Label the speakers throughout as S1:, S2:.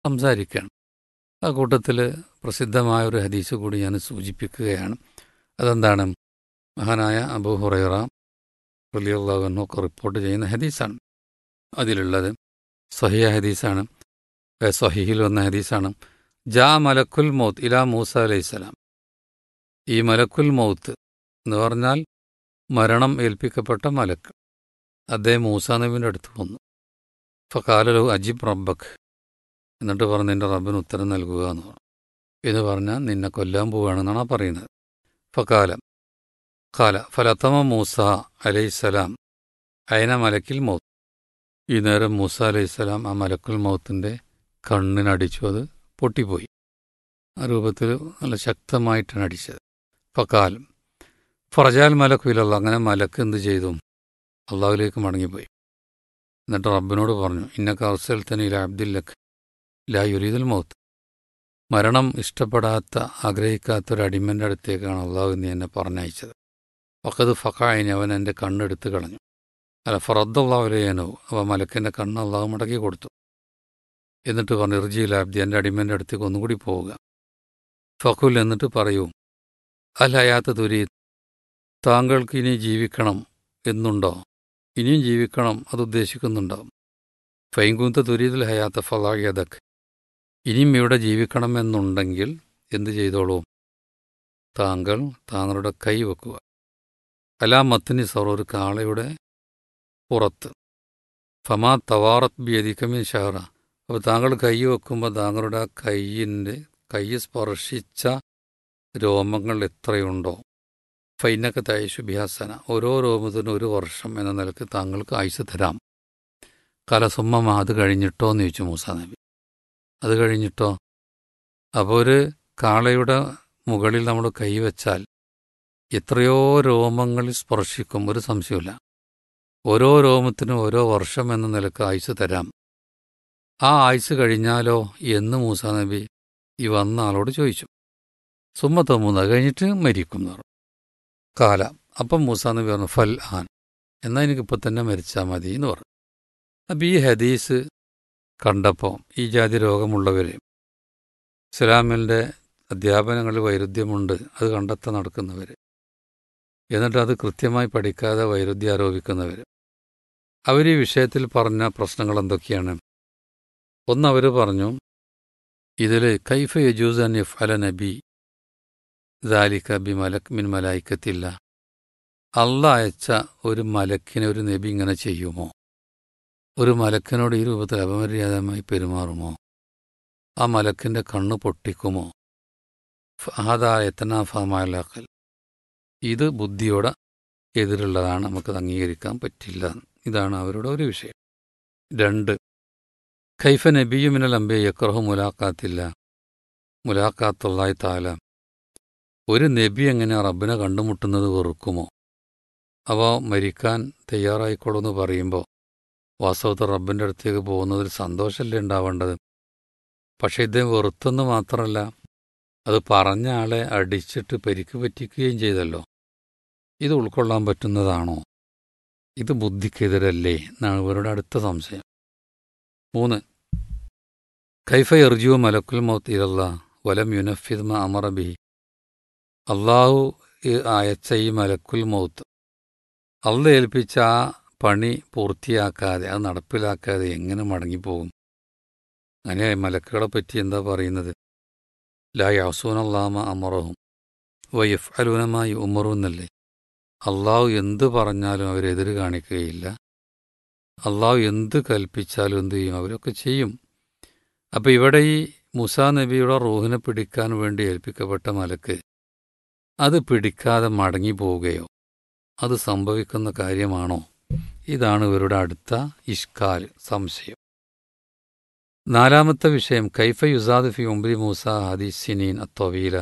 S1: സംസാരിക്കുകയാണ് ആ കൂട്ടത്തിൽ പ്രസിദ്ധമായ ഒരു ഹദീസ് കൂടി ഞാൻ സൂചിപ്പിക്കുകയാണ് അതെന്താണ് മഹാനായ അബു ഹുറൈറ റലിയുള്ളവനൊക്കെ റിപ്പോർട്ട് ചെയ്യുന്ന ഹദീസാണ് അതിലുള്ളത് സഹിയ ഹദീസാണ് ഏ, സഹിഹിൽ വന്ന ഹദീസാണ് ജാ മലക്കുൽ മൗത്ത് ഇലാ മൂസ അലൈഹിസ്സലാം ഈ മലക്കുൽ മൗത്ത് എന്ന് പറഞ്ഞാൽ മരണം ഏൽപ്പിക്കപ്പെട്ട മലക്ക് അദ്ദേഹം മൂസ നബിൻ്റെ അടുത്ത് വന്നു ഫക്കാലു അജിബ് റബ്ബക്ക് എന്നിട്ട് പറഞ്ഞു നിന്റെ റബ്ബിന് ഉത്തരം നൽകുക എന്ന് പറഞ്ഞു എന്ന് പറഞ്ഞാൽ നിന്നെ കൊല്ലാൻ പോവുകയാണെന്നാണ് ആ പറയുന്നത് ഫക്കാലം കാല ഫലത്തമ മൂസ അലൈഹിസ്സലാം അയന മലക്കിൽ മൗത്ത് ഈ നേരം മൂസ അലൈഹിസ്സലാം ആ മലക്കുൽ മൗത്തിൻ്റെ കണ്ണിനടിച്ചു അത് പൊട്ടിപ്പോയി ആ രൂപത്തിൽ നല്ല ശക്തമായിട്ടാണ് അടിച്ചത് ഫക്കാലം ഫറജാൽ മലക്കുയിലുള്ള അങ്ങനെ മലക്ക് എന്ത് ചെയ്തു അള്ളാഹുലേക്ക് മടങ്ങിപ്പോയി എന്നിട്ട് റബ്ബിനോട് പറഞ്ഞു ഇന്നക്ക അവസരത്തനി അബ്ദുല്ലക്ക് ലാ യുരീദുൽ മൗത്ത് മരണം ഇഷ്ടപ്പെടാത്ത ആഗ്രഹിക്കാത്ത ഒരു അടിമൻ്റെ അടുത്തേക്കാണ് അള്ളാഹു നീ എന്നെ പറഞ്ഞയച്ചത് ഫക്കത് ഫക്കായിന് അവൻ എൻ്റെ കണ്ണെടുത്ത് കളഞ്ഞു അല്ല ഫറദ്ദുള്ളാഹുലേനോ അവ മലക്കിൻ്റെ കണ്ണ് അള്ളാഹു മടക്കി കൊടുത്തു എന്നിട്ട് പറഞ്ഞു ഇർജിയിൽ അബ്ദി എൻ്റെ അടിമൻ്റെ അടുത്തേക്ക് ഒന്നുകൂടി പോവുക ഫഖുൽ എന്നിട്ട് പറയൂ അല്ല അയാത്ത തുരി താങ്കൾക്ക് ഇനി ജീവിക്കണം എന്നുണ്ടോ ഇനിയും ജീവിക്കണം അത് ഉദ്ദേശിക്കുന്നുണ്ടോ ഫൈങ്കുന്ത തുരീതിൽ ഹയാത്ത ഫലായതക് ഇനിയും ഇവിടെ ജീവിക്കണമെന്നുണ്ടെങ്കിൽ എന്ത് ചെയ്തോളൂ താങ്കൾ താങ്കളുടെ കൈ വെക്കുക അലാ മത്തിനി സർ ഒരു കാളയുടെ പുറത്ത് ഫമാ തവാറത്ത് ബിയതിക്കമിൻ ഷഹറ അപ്പോൾ താങ്കൾ കൈ വെക്കുമ്പോൾ താങ്കളുടെ ആ കൈയിൻ്റെ കൈ സ്പർശിച്ച രോമങ്ങൾ എത്രയുണ്ടോ ഫൈനക്ക് തയശു ബിഹാസന ഓരോ രോമത്തിനും ഒരു വർഷം എന്ന നിലക്ക് താങ്കൾക്ക് ആയുസ് തരാം കലസുമ്മ അത് കഴിഞ്ഞിട്ടോ എന്ന് ചോദിച്ചു മൂസ നബി അത് കഴിഞ്ഞിട്ടോ അപ്പോൾ ഒരു കാളയുടെ മുകളിൽ നമ്മൾ കൈവച്ചാൽ എത്രയോ രോമങ്ങളിൽ സ്പർശിക്കും ഒരു സംശയമില്ല ഓരോ രോമത്തിനും ഓരോ വർഷം എന്ന നിലക്ക് ആയുസ് തരാം ആ ആയുസ് കഴിഞ്ഞാലോ എന്ന് മൂസ നബി ഈ വന്ന ആളോട് ചോദിച്ചു സുമ്മത്തോ മൂന്ന് കഴിഞ്ഞിട്ട് മരിക്കും എന്ന് പറഞ്ഞു കാല അപ്പം മൂസ നബി പറഞ്ഞു ഫൽ ആൻ എന്നാൽ എനിക്കിപ്പോൾ തന്നെ മരിച്ചാൽ മതി എന്ന് പറഞ്ഞു അപ്പം ഈ ഹദീസ് കണ്ടപ്പോൾ ഈ ജാതി രോഗമുള്ളവർ ഇസ്ലാമിൻ്റെ അധ്യാപനങ്ങളിൽ വൈരുദ്ധ്യമുണ്ട് അത് കണ്ടെത്താൻ നടക്കുന്നവർ എന്നിട്ട് അത് കൃത്യമായി പഠിക്കാതെ വൈരുദ്ധ്യം ആരോപിക്കുന്നവർ അവർ ഈ വിഷയത്തിൽ പറഞ്ഞ പ്രശ്നങ്ങൾ എന്തൊക്കെയാണ് ഒന്ന് അവർ പറഞ്ഞു ഇതിൽ കൈഫ യജൂസ് അൻ ഇഫ് അല നബി ദാലിക ബി മലക് മിൻ മലായിക്കത്തില്ല അല്ല അയച്ച ഒരു മലക്കിനെ ഒരു നബി ഇങ്ങനെ ചെയ്യുമോ ഒരു മലക്കിനോട് ഈ രൂപത്തിൽ അപമര്യാദമായി പെരുമാറുമോ ആ മലക്കിൻ്റെ കണ്ണ് പൊട്ടിക്കുമോ ഫഹാദാ എത്തനാഫാമാലാക്കൽ ഇത് ബുദ്ധിയോട് എതിരുള്ളതാണ് നമുക്കത് അംഗീകരിക്കാൻ പറ്റില്ല ഇതാണ് അവരുടെ ഒരു വിഷയം രണ്ട് ഖൈഫ നബിയുമിനൽ അമ്പെ യക്രഹു മുലാഖാത്തില്ല മുലാഖാത്തുള്ളായി താല ഒരു നബി എങ്ങനെ റബ്ബിനെ കണ്ടുമുട്ടുന്നത് വെറുക്കുമോ അവ മരിക്കാൻ തയ്യാറായിക്കോളൂന്ന് പറയുമ്പോൾ വാസ്തവത്തിൽ റബ്ബിൻ്റെ അടുത്തേക്ക് പോകുന്നതിൽ സന്തോഷമല്ലേ ഉണ്ടാവേണ്ടത് പക്ഷേ ഇദ്ദേഹം വെറുത്തെന്ന് മാത്രമല്ല അത് പറഞ്ഞ ആളെ അടിച്ചിട്ട് പരിക്ക് പറ്റിക്കുകയും ചെയ്തല്ലോ ഇത് ഉൾക്കൊള്ളാൻ പറ്റുന്നതാണോ ഇത് ബുദ്ധിക്കെതിരല്ലേ എന്നാണ് ഇവരുടെ അടുത്ത സംശയം മൂന്ന് കൈഫ എർജുവ മലക്കുൽ മൗത്ത് ഇലല്ല വലം യുനഫിദ്മ അമറബി അള്ളാഹു അയച്ച ഈ മലക്കുൽ മൗത്ത് അള്ള ഏൽപ്പിച്ച ആ പണി പൂർത്തിയാക്കാതെ അത് നടപ്പിലാക്കാതെ എങ്ങനെ മടങ്ങിപ്പോകും അങ്ങനെ മലക്കുകളെ പറ്റി എന്താ പറയുന്നത് ലാ യാസൂൻ അള്ളാമ അമറഹും വയഫ് അലൂനമായി ഉമറുന്നല്ലേ അള്ളാഹു എന്ത് പറഞ്ഞാലും അവരെതിര് കാണിക്കുകയില്ല അള്ളാഹു എന്ത് കൽപ്പിച്ചാലും എന്ത് ചെയ്യും അവരൊക്കെ ചെയ്യും അപ്പം ഇവിടെ ഈ മുസാ നബിയുടെ റൂഹിനെ പിടിക്കാൻ വേണ്ടി ഏൽപ്പിക്കപ്പെട്ട മലക്ക് അത് പിടിക്കാതെ മടങ്ങി പോവുകയോ അത് സംഭവിക്കുന്ന കാര്യമാണോ ഇതാണ് ഇവരുടെ അടുത്ത ഇഷ്കാൽ സംശയം നാലാമത്തെ വിഷയം കൈഫ യുസാദ് ഫി ഉംബ്രി മൂസ ഹദീസിനീൻ അത്തൊവീല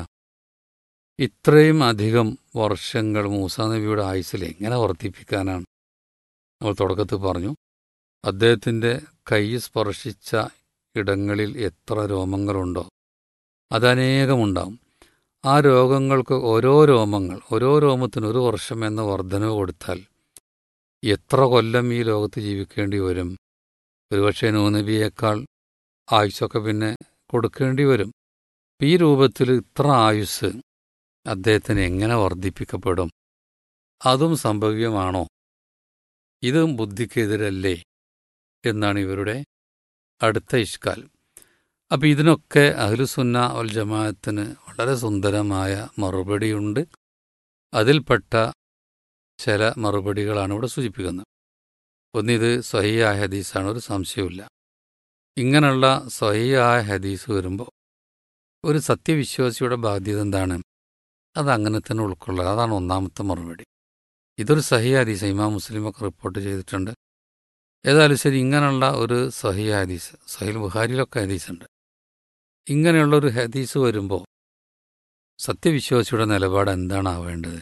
S1: ഇത്രയും അധികം വർഷങ്ങൾ മൂസ നബിയുടെ ആയുസ്സിൽ എങ്ങനെ വർദ്ധിപ്പിക്കാനാണ് നമ്മൾ തുടക്കത്തിൽ പറഞ്ഞു അദ്ദേഹത്തിൻ്റെ കൈ സ്പർശിച്ച ഇടങ്ങളിൽ എത്ര രോമങ്ങളുണ്ടോ അതനേകമുണ്ടാവും ആ രോഗങ്ങൾക്ക് ഓരോ രോമങ്ങൾ ഓരോ രോമത്തിന് ഒരു വർഷം എന്ന വർധനവ് കൊടുത്താൽ എത്ര കൊല്ലം ഈ ലോകത്ത് ജീവിക്കേണ്ടി വരും ഒരുപക്ഷെ നൂനബിയേക്കാൾ ആയുസ്സൊക്കെ പിന്നെ കൊടുക്കേണ്ടി വരും ഈ രൂപത്തിൽ ഇത്ര ആയുസ് അദ്ദേഹത്തിന് എങ്ങനെ വർദ്ധിപ്പിക്കപ്പെടും അതും സംഭവ്യമാണോ ഇതും ബുദ്ധിക്കെതിരല്ലേ എന്നാണ് ഇവരുടെ അടുത്ത ഇഷ്കാൽ അപ്പം ഇതിനൊക്കെ അഹ്ലുസുന്ന വൽ ജമാഅത്തിന് വളരെ സുന്ദരമായ മറുപടിയുണ്ട് അതിൽപ്പെട്ട ചില മറുപടികളാണ് ഇവിടെ സൂചിപ്പിക്കുന്നത് ഒന്നിത് സഹിയായ ഹദീസാണ് ഒരു സംശയവുമില്ല ഇങ്ങനെയുള്ള സഹിയായ ഹദീസ് വരുമ്പോൾ ഒരു സത്യവിശ്വാസിയുടെ ബാധ്യത എന്താണ് അത് അങ്ങനെ തന്നെ ഉൾക്കൊള്ളുക അതാണ് ഒന്നാമത്തെ മറുപടി ഇതൊരു സഹി ഹദീസ് ഇമാം മുസ്ലിമൊക്കെ റിപ്പോർട്ട് ചെയ്തിട്ടുണ്ട് ഏതായാലും ശരി ഇങ്ങനെയുള്ള ഒരു സഹി ഹദീസ് സഹിൽ ബുഹാരിയിലൊക്കെ ഹദീസുണ്ട് ഇങ്ങനെയുള്ള ഒരു ഹദീസ് വരുമ്പോൾ സത്യവിശ്വാസിയുടെ നിലപാട് എന്താണ് ആവേണ്ടത്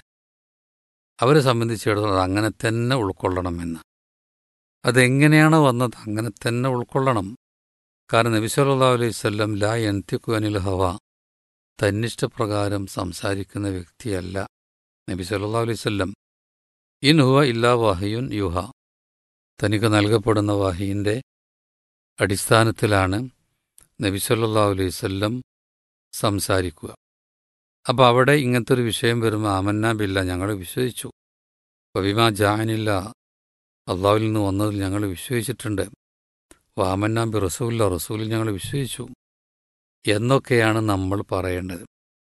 S1: അവരെ സംബന്ധിച്ചിടത്തോളം അത് അങ്ങനെ തന്നെ ഉൾക്കൊള്ളണമെന്ന് അതെങ്ങനെയാണ് വന്നത് അങ്ങനെ തന്നെ ഉൾക്കൊള്ളണം കാരണം നബി സല്ലല്ലാഹു അലൈഹി വസല്ലം ലാ യൻതിഖു അനിൽ ഹവ തന്നിഷ്ടപ്രകാരം സംസാരിക്കുന്ന വ്യക്തിയല്ല നബി സല്ലല്ലാഹു അലൈഹി വസല്ലം ഇൻ ഹുവ ഇല്ലാ വഹയുൻ യുഹ തനിക്ക് നൽകപ്പെടുന്ന വഹീൻ്റെ അടിസ്ഥാനത്തിലാണ് നബി സല്ലല്ലാഹു അലൈഹി വസല്ലം സംസാരിക്കുക അപ്പോൾ അവിടെ ഇങ്ങനത്തെ ഒരു വിഷയം വരുമ്പോൾ ആമന്ന ബില്ല ഞങ്ങൾ വിശ്വസിച്ചു വബിമ ജാനില്ല അള്ളാഹുവിൽ നിന്ന് വന്നതിൽ ഞങ്ങൾ വിശ്വസിച്ചിട്ടുണ്ട് വാമന്നാം ബി റസൂല്ല റസൂലിൽ ഞങ്ങൾ വിശ്വസിച്ചു എന്നൊക്കെയാണ് നമ്മൾ പറയേണ്ടത്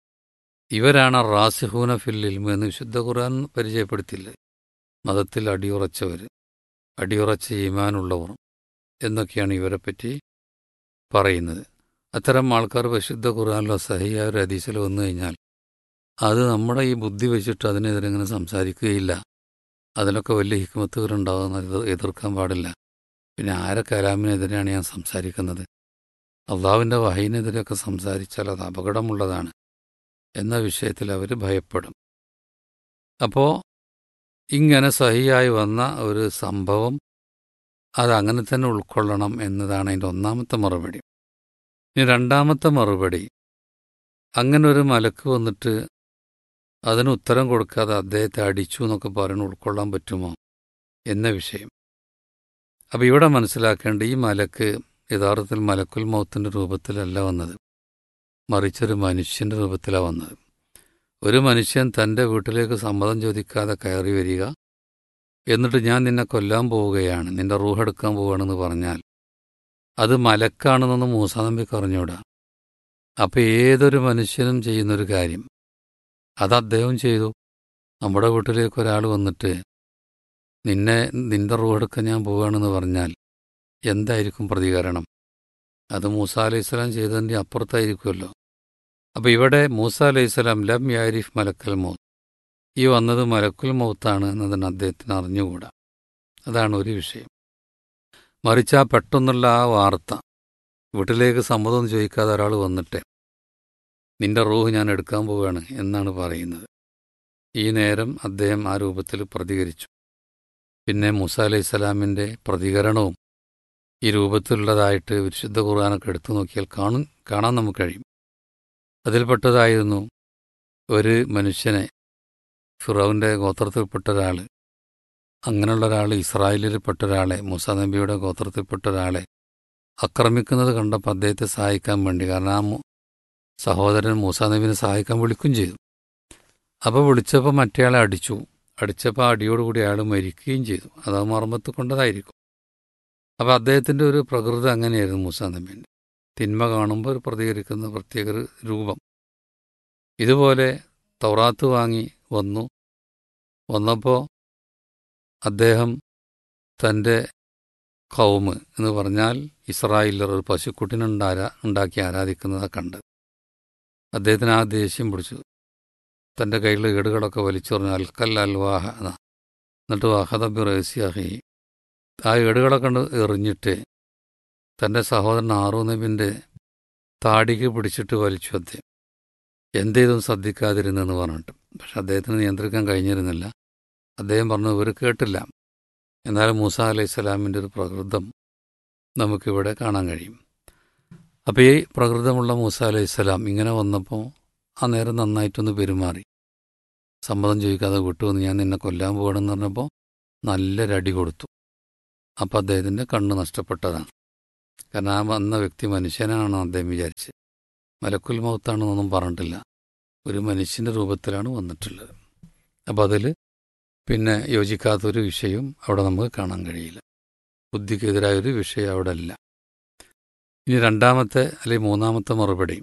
S1: ഇവരാണ് റാസിഹൂന ഫിൽ ഇൽമു എന്ന് വിശുദ്ധ ഖുർആൻ പരിചയപ്പെടുത്തില്ലേ മതത്തിൽ അടിയുറച്ചവർ അടിയുറച്ച ഈമാനുള്ളവർ എന്നൊക്കെയാണ് ഇവരെപ്പറ്റി പറയുന്നത് അത്തരം ആൾക്കാർ വിശുദ്ധ ഖുർആാനിലോ സഹിയായ ഒരു ഹദീസിലോ വന്നു കഴിഞ്ഞാൽ അത് നമ്മുടെ ഈ ബുദ്ധി വെച്ചിട്ട് അതിനെതിരെ ഇങ്ങനെ സംസാരിക്കുകയില്ല അതിലൊക്കെ വലിയ ഹിക്മത്തുകളുണ്ടാകുന്ന എതിർക്കാൻ പാടില്ല പിന്നെ ആരെ കലാമിനെതിരെയാണ് ഞാൻ സംസാരിക്കുന്നത് അള്ളാവിൻ്റെ വഹീനെതിരെയൊക്കെ സംസാരിച്ചാൽ അത് അപകടമുള്ളതാണ് എന്ന വിഷയത്തിൽ അവർ ഭയപ്പെടും അപ്പോൾ ഇങ്ങനെ സഹിയായി വന്ന ഒരു സംഭവം അതങ്ങനെ തന്നെ ഉൾക്കൊള്ളണം എന്നതാണ് അതിൻ്റെ ഒന്നാമത്തെ മറുപടി ഇനി രണ്ടാമത്തെ മറുപടി അങ്ങനെ ഒരു മലക്ക് വന്നിട്ട് അതിന് ഉത്തരം കൊടുക്കാതെ അദ്ദേഹത്തെ അടിച്ചു എന്നൊക്കെ പറയുന്നത് ഉൾക്കൊള്ളാൻ പറ്റുമോ എന്ന വിഷയം അപ്പോൾ ഇവിടെ മനസ്സിലാക്കേണ്ട ഈ മലക്ക് യഥാർത്ഥത്തിൽ മലക്കുൽ മൗത്തിൻ്റെ രൂപത്തിലല്ല വന്നത് മറിച്ചൊരു മനുഷ്യൻ്റെ രൂപത്തിലാണ് വന്നത് ഒരു മനുഷ്യൻ തൻ്റെ വീട്ടിലേക്ക് സമ്മതം ചോദിക്കാതെ കയറി വരിക എന്നിട്ട് ഞാൻ നിന്നെ കൊല്ലാൻ പോവുകയാണ് നിന്റെ റൂഹെടുക്കാൻ പോവുകയാണെന്ന് പറഞ്ഞാൽ അത് മലക്കാണെന്നൊന്ന് മൂസാനമ്പിക്ക് അറിഞ്ഞൂടാ അപ്പം ഏതൊരു മനുഷ്യനും ചെയ്യുന്നൊരു കാര്യം അത് അദ്ദേഹം ചെയ്തു നമ്മുടെ വീട്ടിലേക്ക് ഒരാൾ വന്നിട്ട് നിന്നെ നിന്റെ റൂഹെടുക്കാൻ ഞാൻ പോവുകയാണെന്ന് പറഞ്ഞാൽ എന്തായിരിക്കും പ്രതികരണം അത് മൂസ അലൈഹി സ്വലാം ചെയ്തതിൻ്റെ അപ്പുറത്തായിരിക്കുമല്ലോ അപ്പോൾ ഇവിടെ മൂസ അലൈഹി സ്വലാം ലം യാരിഫ് മലക്കൽ മൗത്ത് ഈ വന്നത് മലക്കുൽ മൗത്താണ് എന്നതിന് അദ്ദേഹത്തിന് അറിഞ്ഞുകൂടാ അതാണ് ഒരു വിഷയം മറിച്ച് ആ പെട്ടെന്നുള്ള ആ വാർത്ത വീട്ടിലേക്ക് സമ്മതം ചോദിക്കാതെ ഒരാൾ വന്നിട്ട് നിന്റെ റൂഹ് ഞാൻ എടുക്കാൻ പോവുകയാണ് എന്നാണ് പറയുന്നത് ഈ നേരം അദ്ദേഹം ആ രൂപത്തിൽ പ്രതികരിച്ചു പിന്നെ മൂസ അലൈഹി സ്വലാമിൻ്റെ പ്രതികരണവും ഈ രൂപത്തിലുള്ളതായിട്ട് വിശുദ്ധ ഖുർആാനൊക്കെ എടുത്തു നോക്കിയാൽ കാണും കാണാൻ നമുക്ക് കഴിയും അതിൽപ്പെട്ടതായിരുന്നു ഒരു മനുഷ്യനെ ഫിറോവിൻ്റെ ഗോത്രത്തിൽപ്പെട്ട ഒരാൾ അങ്ങനെയുള്ള ഒരാൾ ഇസ്രായേലിൽപ്പെട്ട ഒരാളെ മൂസ നബിയുടെ ഗോത്രത്തിൽപ്പെട്ട ഒരാളെ ആക്രമിക്കുന്നത് കണ്ടപ്പോൾ അദ്ദേഹത്തെ സഹായിക്കാൻ വേണ്ടി കാരണം ആ സഹോദരൻ മൂസ നബിനെ സഹായിക്കാൻ വിളിക്കുകയും ചെയ്തു അപ്പോൾ വിളിച്ചപ്പോൾ മറ്റേയാളെ അടിച്ചു അടിച്ചപ്പോൾ ആ അടിയോടുകൂടി അയാൾ മരിക്കുകയും ചെയ്തു അത് മർമ്മത്ത് കൊണ്ടതായിരിക്കും അപ്പോൾ അദ്ദേഹത്തിൻ്റെ ഒരു പ്രകൃതി അങ്ങനെയായിരുന്നു മൂസ നബീൻ്റെ തിന്മ കാണുമ്പോൾ ഒരു പ്രതികരിക്കുന്ന പ്രത്യേക രൂപം ഇതുപോലെ തൗറാത്ത് വാങ്ങി വന്നു വന്നപ്പോൾ അദ്ദേഹം തൻ്റെ കൗമ് എന്ന് പറഞ്ഞാൽ ഇസ്രായേലർ ഒരു പശുക്കുട്ടിനുണ്ടാരാ ഉണ്ടാക്കി ആരാധിക്കുന്നതാണ് കണ്ടത് അദ്ദേഹത്തിന് ആ ദേഷ്യം പിടിച്ചു തൻ്റെ കയ്യിലെ ഏടുകളൊക്കെ വലിച്ചെറിഞ്ഞു അൽക്കൽ അൽവാഹ എന്നിട്ട് വാഹദബി റഹസ്യാഹി ആ ഏടുകളൊക്കെ കണ്ട് എറിഞ്ഞിട്ട് തൻ്റെ സഹോദരൻ ആറു നബിൻ്റെ താടിക്ക് പിടിച്ചിട്ട് വലിച്ചു അദ്ദേഹം എന്തെയ്തും ശ്രദ്ധിക്കാതിരുന്നെന്ന് പറഞ്ഞിട്ട് പക്ഷെ അദ്ദേഹത്തിന് നിയന്ത്രിക്കാൻ കഴിഞ്ഞിരുന്നില്ല അദ്ദേഹം പറഞ്ഞു ഇവർ കേട്ടില്ല എന്നാലും മൂസ അലൈഹി സ്വലാമിൻ്റെ ഒരു പ്രകൃതം നമുക്കിവിടെ കാണാൻ കഴിയും അപ്പോൾ ഈ പ്രകൃതമുള്ള മൂസ അലൈഹി സ്വലാം ഇങ്ങനെ വന്നപ്പോൾ ആ നേരം നന്നായിട്ടൊന്ന് പെരുമാറി സമ്മതം ചോദിക്കാതെ വിട്ടുവന്ന് ഞാൻ നിന്നെ കൊല്ലാൻ പോകണമെന്ന് പറഞ്ഞപ്പോൾ നല്ലൊരടി കൊടുത്തു അപ്പോൾ അദ്ദേഹത്തിൻ്റെ കണ്ണ് നഷ്ടപ്പെട്ടതാണ് കാരണം ആ വന്ന വ്യക്തി മനുഷ്യനാണെന്ന് അദ്ദേഹം വിചാരിച്ച് മലക്കുൽ മൗത്താണെന്നൊന്നും പറഞ്ഞിട്ടില്ല ഒരു മനുഷ്യൻ്റെ രൂപത്തിലാണ് വന്നിട്ടുള്ളത് അപ്പം അതിൽ പിന്നെ യോജിക്കാത്തൊരു വിഷയവും അവിടെ നമുക്ക് കാണാൻ കഴിയില്ല ബുദ്ധിക്കെതിരായൊരു വിഷയം അവിടെ അല്ല ഇനി രണ്ടാമത്തെ അല്ലെങ്കിൽ മൂന്നാമത്തെ മറുപടി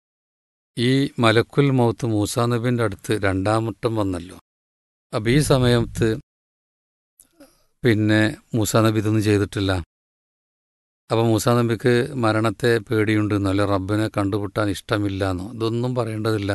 S1: ഈ മലക്കുൽ മൗത്ത് മൂസാ നബിൻ്റെ അടുത്ത് രണ്ടാമട്ടം വന്നല്ലോ അപ്പം ഈ സമയത്ത് പിന്നെ മൂസാ നബി ഇതൊന്നും ചെയ്തിട്ടില്ല അപ്പം മൂസാ നബിക്ക് മരണത്തെ പേടിയുണ്ടെന്നോ അല്ലെ റബ്ബിനെ കണ്ടുപിട്ടാൻ ഇഷ്ടമില്ലെന്നോ ഇതൊന്നും പറയേണ്ടതില്ല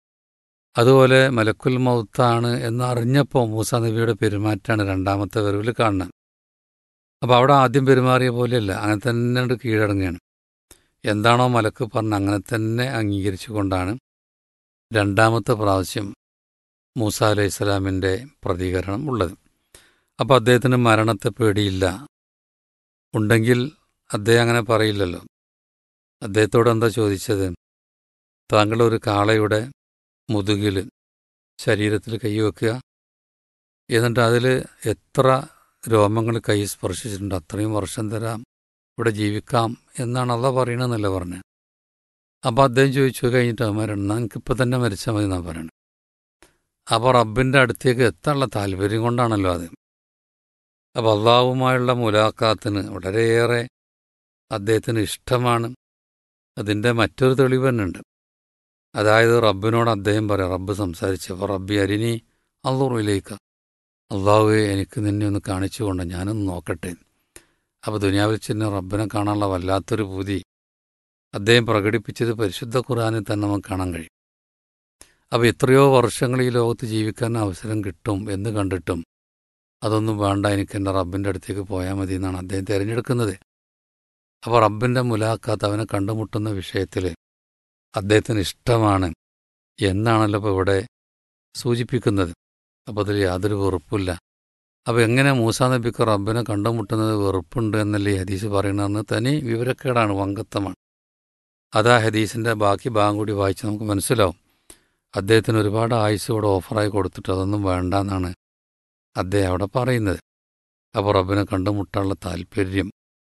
S1: അതുപോലെ മലക്കുൽ മൗത്താണ് എന്നറിഞ്ഞപ്പോൾ മൂസാ നബിയുടെ പെരുമാറ്റമാണ് രണ്ടാമത്തെ വരവിൽ കാണുന്നത് അപ്പോൾ അവിടെ ആദ്യം പെരുമാറിയ പോലെയല്ല അങ്ങനെ തന്നെ കീഴടങ്ങുകയാണ് എന്താണോ മലക്ക് പറഞ്ഞ് അങ്ങനെ തന്നെ അംഗീകരിച്ചുകൊണ്ടാണ് രണ്ടാമത്തെ പ്രാവശ്യം മൂസ അലൈഹി സ്വലാമിൻ്റെ പ്രതികരണം ഉള്ളത് അപ്പോൾ അദ്ദേഹത്തിന് മരണത്തെ പേടിയില്ല ഉണ്ടെങ്കിൽ അദ്ദേഹം അങ്ങനെ പറയില്ലല്ലോ അദ്ദേഹത്തോട് എന്താ ചോദിച്ചത് താങ്കൾ ഒരു കാളയുടെ മുതുകിൽ ശരീരത്തിൽ കൈവെക്കുക എന്നിട്ട് അതിൽ എത്ര രോമങ്ങൾ കൈ സ്പർശിച്ചിട്ടുണ്ട് അത്രയും വർഷം തരാം ഇവിടെ ജീവിക്കാം എന്നാണ് അള്ള പറയണമെന്നല്ല പറഞ്ഞത് അപ്പോൾ അദ്ദേഹം ചോദിച്ചു കഴിഞ്ഞിട്ട് മരണം എനിക്കിപ്പോൾ തന്നെ മരിച്ചാൽ മതി എന്നാണ് പറയണത് അപ്പോൾ റബ്ബിൻ്റെ അടുത്തേക്ക് എത്താനുള്ള താല്പര്യം കൊണ്ടാണല്ലോ അത് അപ്പോൾ അള്ളാഹുമായുള്ള മുലാഖാത്തിന് വളരെയേറെ അദ്ദേഹത്തിന് ഇഷ്ടമാണ് അതിൻ്റെ മറ്റൊരു തെളിവ് തന്നെ ഉണ്ട് അതായത് റബ്ബിനോട് അദ്ദേഹം പറയാം റബ്ബ് സംസാരിച്ചു അപ്പോൾ റബ്ബി അരിനി അള്ളൂറിലേക്ക് അള്ളാഹുവെ എനിക്ക് നിന്നെ ഒന്ന് കാണിച്ചുകൊണ്ട് ഞാനൊന്ന് നോക്കട്ടെ അപ്പോൾ ദുനിയാവിൽ ചെന്ന് റബ്ബിനെ കാണാനുള്ള വല്ലാത്തൊരു പൂതി അദ്ദേഹം പ്രകടിപ്പിച്ചത് പരിശുദ്ധ ഖുർആാനിൽ തന്നെ നമുക്ക് കാണാൻ കഴിയും അപ്പോൾ എത്രയോ വർഷങ്ങൾ ഈ ലോകത്ത് ജീവിക്കാൻ അവസരം കിട്ടും എന്ന് കണ്ടിട്ടും അതൊന്നും വേണ്ട എനിക്ക് എൻ്റെ റബ്ബിൻ്റെ അടുത്തേക്ക് പോയാൽ മതി എന്നാണ് അദ്ദേഹം തിരഞ്ഞെടുക്കുന്നത് അപ്പോൾ റബ്ബിൻ്റെ മുലാഖാത്ത് അവനെ കണ്ടുമുട്ടുന്ന വിഷയത്തിൽ അദ്ദേഹത്തിന് ഇഷ്ടമാണ് എന്നാണല്ലോ ഇപ്പോൾ ഇവിടെ സൂചിപ്പിക്കുന്നത് അപ്പോൾ അതിൽ യാതൊരു വെറുപ്പില്ല അപ്പോൾ എങ്ങനെ മൂസാ നബിക്ക് റബ്ബിനെ കണ്ടുമുട്ടുന്നത് വെറുപ്പുണ്ട് എന്നല്ലേ ഈ ഹദീസ് പറയുന്നതെന്ന് തനി വിവരക്കേടാണ് വങ്കത്തമാണ് അതാ ഹദീസിൻ്റെ ബാക്കി ഭാഗം കൂടി വായിച്ച് നമുക്ക് മനസ്സിലാവും അദ്ദേഹത്തിന് ഒരുപാട് ആയുസ് ഇവിടെ ഓഫറായി കൊടുത്തിട്ട് അതൊന്നും വേണ്ട എന്നാണ് അദ്ദേഹം അവിടെ പറയുന്നത് അപ്പോൾ റബ്ബിനെ കണ്ടുമുട്ടാനുള്ള താല്പര്യം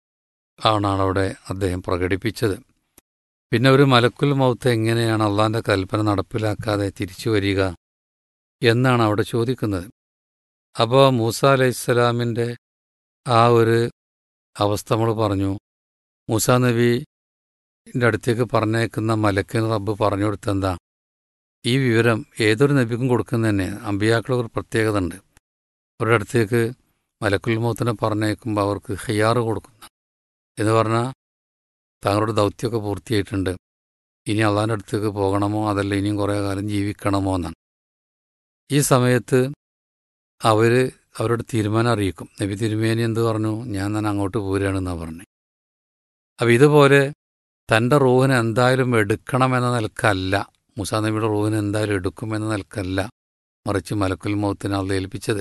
S1: ആണ് അവിടെ അദ്ദേഹം പ്രകടിപ്പിച്ചത് പിന്നെ ഒരു മലക്കുൽ മൗത്ത് എങ്ങനെയാണ് അള്ളാൻ്റെ കൽപ്പന നടപ്പിലാക്കാതെ തിരിച്ചു വരിക എന്നാണ് അവിടെ ചോദിക്കുന്നത് അപ്പോൾ മൂസ അലൈഹിസ്സലാമിൻ്റെ ആ ഒരു അവസ്ഥ നമ്മൾ പറഞ്ഞു മൂസ നബിൻ്റെ അടുത്തേക്ക് പറഞ്ഞേക്കുന്ന മലക്കിന് റബ്ബ് പറഞ്ഞു കൊടുത്തെന്താ ഈ വിവരം ഏതൊരു നബിക്കും കൊടുക്കുന്ന തന്നെ അമ്പിയാക്കൾ ഒരു പ്രത്യേകത ഉണ്ട് അവരുടെ അടുത്തേക്ക് മലക്കുൽ മൗത്തിനെ പറഞ്ഞേക്കുമ്പോൾ അവർക്ക് ഹയ്യാറ് കൊടുക്കുന്ന എന്ന് പറഞ്ഞാൽ താങ്കളുടെ ദൗത്യമൊക്കെ പൂർത്തിയായിട്ടുണ്ട് ഇനി അള്ളാൻ്റെ അടുത്തേക്ക് പോകണമോ അതല്ല ഇനിയും കുറേ കാലം ജീവിക്കണമോ എന്നാണ് ഈ സമയത്ത് അവർ അവരുടെ തീരുമാനം അറിയിക്കും നബി തിരുമേനി എന്ത് പറഞ്ഞു ഞാൻ തന്നെ അങ്ങോട്ട് പോരുകയാണെന്നാണ് പറഞ്ഞു അപ്പം ഇതുപോലെ തൻ്റെ റൂഹിനെ എന്തായാലും എടുക്കണമെന്ന നിലക്കല്ല മുസാ നബിയുടെ റൂഹിനെ എന്തായാലും എടുക്കുമെന്ന നിലക്കല്ല മറിച്ച് മലക്കുൽ മൗത്തിനെ അള്ള ഏൽപ്പിച്ചത്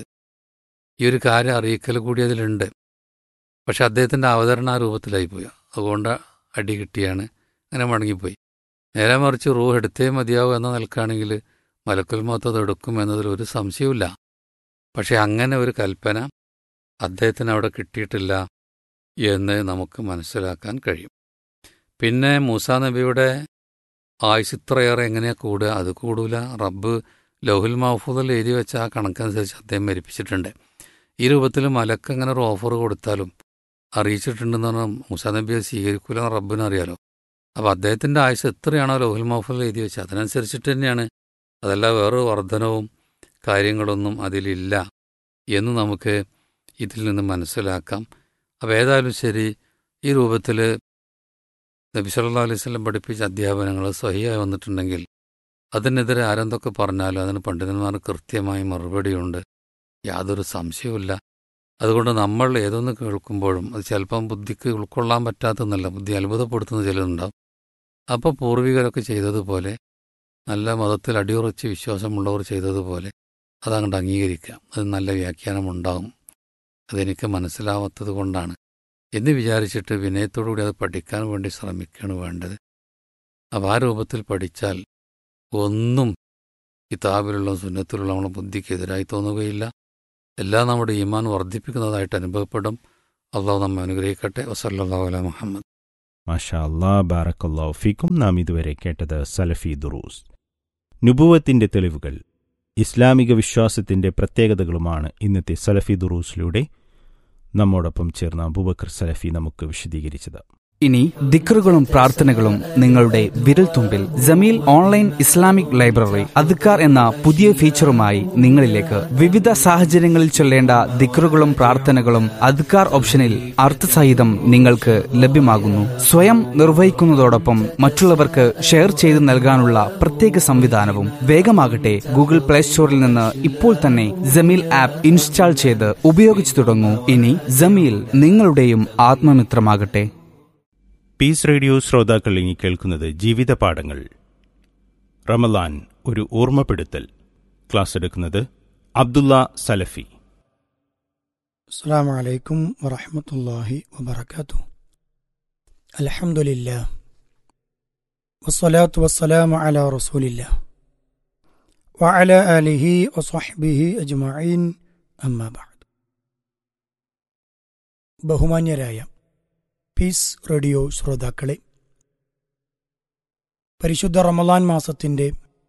S1: ഈ ഒരു കാര്യം അറിയിക്കൽ കൂടി അതിലുണ്ട് പക്ഷെ അദ്ദേഹത്തിൻ്റെ അവതരണ ആ രൂപത്തിലായിപ്പോയി അതുകൊണ്ട് അടി കിട്ടിയാണ് അങ്ങനെ മടങ്ങിപ്പോയി നേരെ മറിച്ച് റൂഹ് എടുത്തേ മതിയാവും എന്ന നിലക്കാണെങ്കിൽ മലക്കുൽ മൗത്ത് അത് എടുക്കും എന്നതിൽ ഒരു സംശയവുമില്ല പക്ഷെ അങ്ങനെ ഒരു കൽപ്പന അദ്ദേഹത്തിന് അവിടെ കിട്ടിയിട്ടില്ല എന്ന് നമുക്ക് മനസ്സിലാക്കാൻ കഴിയും പിന്നെ മൂസാ നബിയുടെ ആയുസ് ഇത്രയേറെ എങ്ങനെയാ കൂടുക അത് കൂടൂല റബ്ബ് ലൗഹുൽ മഹഫൂദിൽ എഴുതി വെച്ച ആ കണക്കനുസരിച്ച് അദ്ദേഹം മരിപ്പിച്ചിട്ടുണ്ട് ഈ രൂപത്തിൽ മലക്ക് അങ്ങനെ ഒരു ഓഫർ കൊടുത്താലും അറിയിച്ചിട്ടുണ്ടെന്ന് പറഞ്ഞാൽ മൂസാ നബിയെ സ്വീകരിക്കൂല റബ്ബിന് അറിയാലോ അപ്പോൾ അദ്ദേഹത്തിൻ്റെ ആയുസ് എത്രയാണോ ലൗഹുൽ മഹഫൂദിൽ എഴുതി വെച്ചത് അതിനനുസരിച്ചിട്ട് തന്നെയാണ് അതല്ല വേറെ വർധനവും കാര്യങ്ങളൊന്നും അതിലില്ല എന്ന് നമുക്ക് ഇതിൽ നിന്ന് മനസ്സിലാക്കാം അപ്പോൾ ഏതായാലും ശരി ഈ രൂപത്തിൽ നബി സല്ലാ അലൈഹി സ്വലം പഠിപ്പിച്ച അധ്യാപനങ്ങൾ സ്വഹിയായി വന്നിട്ടുണ്ടെങ്കിൽ അതിനെതിരെ ആരെന്തൊക്കെ പറഞ്ഞാലും അതിന് പണ്ഡിതന്മാർ കൃത്യമായി മറുപടിയുണ്ട് യാതൊരു സംശയവുമില്ല അതുകൊണ്ട് നമ്മൾ ഏതൊന്ന് കേൾക്കുമ്പോഴും അത് ചിലപ്പം ബുദ്ധിക്ക് ഉൾക്കൊള്ളാൻ പറ്റാത്തെന്നല്ല ബുദ്ധി അത്ഭുതപ്പെടുത്തുന്ന ചിലരുണ്ടാവും അപ്പോൾ പൂർവികരൊക്കെ ചെയ്തതുപോലെ നല്ല മതത്തിൽ അടിയുറച്ച് വിശ്വാസമുള്ളവർ ചെയ്തതുപോലെ അതങ്ങോട്ട് അംഗീകരിക്കാം അത് നല്ല വ്യാഖ്യാനം ഉണ്ടാകും അതെനിക്ക് മനസ്സിലാവാത്തത് കൊണ്ടാണ് എന്ന് വിചാരിച്ചിട്ട് വിനയത്തോടുകൂടി അത് പഠിക്കാൻ വേണ്ടി ശ്രമിക്കുകയാണ് വേണ്ടത് അപ്പോൾ ആ രൂപത്തിൽ പഠിച്ചാൽ ഒന്നും കിതാബിലുള്ള സുന്നത്തിലുള്ള നമ്മുടെ ബുദ്ധിക്ക് എതിരായി തോന്നുകയില്ല എല്ലാം നമ്മുടെ ഈമാൻ വർദ്ധിപ്പിക്കുന്നതായിട്ട് അനുഭവപ്പെടും അള്ളാഹു നമ്മെ അനുഗ്രഹിക്കട്ടെ വസല്ലാ അല മുഹമ്മദ്
S2: മാഷാ അല്ലാ ബാറക്കല്ലാ ഫിക്കും നാം ഇതുവരെ കേട്ടത് സലഫി ദുറൂസ് നുബുവത്തിന്റെ തെളിവുകൾ ഇസ്ലാമിക വിശ്വാസത്തിന്റെ പ്രത്യേകതകളുമാണ് ഇന്നത്തെ സലഫി ദുറൂസിലൂടെ നമ്മോടൊപ്പം ചേർന്ന അബൂബക്കർ സലഫി നമുക്ക് വിശദീകരിച്ചത്
S3: ഇനി ദിക്റുകളും പ്രാർത്ഥനകളും നിങ്ങളുടെ വിരൽത്തുമ്പിൽ ജമീൽ ഓൺലൈൻ ഇസ്ലാമിക് ലൈബ്രറി അദ്ക്കാർ എന്ന പുതിയ ഫീച്ചറുമായി നിങ്ങളിലേക്ക് വിവിധ സാഹചര്യങ്ങളിൽ ചൊല്ലേണ്ട ദിക്റുകളും പ്രാർത്ഥനകളും അദ്ക്കാർ ഓപ്ഷനിൽ അർത്ഥസഹിതം നിങ്ങൾക്ക് ലഭ്യമാകുന്നു സ്വയം നിർവഹിക്കുന്നതോടൊപ്പം മറ്റുള്ളവർക്ക് ഷെയർ ചെയ്ത് നൽകാനുള്ള പ്രത്യേക സംവിധാനവും വേഗമാകട്ടെ ഗൂഗിൾ പ്ലേ സ്റ്റോറിൽ നിന്ന് ഇപ്പോൾ തന്നെ ജമീൽ ആപ്പ് ഇൻസ്റ്റാൾ ചെയ്ത് ഉപയോഗിച്ചു തുടങ്ങൂ ഇനി ജമീൽ നിങ്ങളുടെയും ആത്മമിത്രമാകട്ടെ
S2: പീസ് റേഡിയോ ശ്രോതാക്കൾ ഇനി കേൾക്കുന്നത് ജീവിത പാഠങ്ങൾ റമലാൻ ഒരു ഓർമ്മപ്പെടുത്തൽ ക്ലാസ് എടുക്കുന്നത് അബ്ദുള്ള സലഫി
S4: السلام عليكم ورحمة الله وبركاته الحمد لله والصلاة والسلام على رسول الله وعلى آله وصحبه أجمعين أما بعد ബഹുമാന്യരായ പീസ് റേഡിയോ ശ്രോതാക്കളെ പരിശുദ്ധ റമലാൻ മാസത്തിൻ്റെ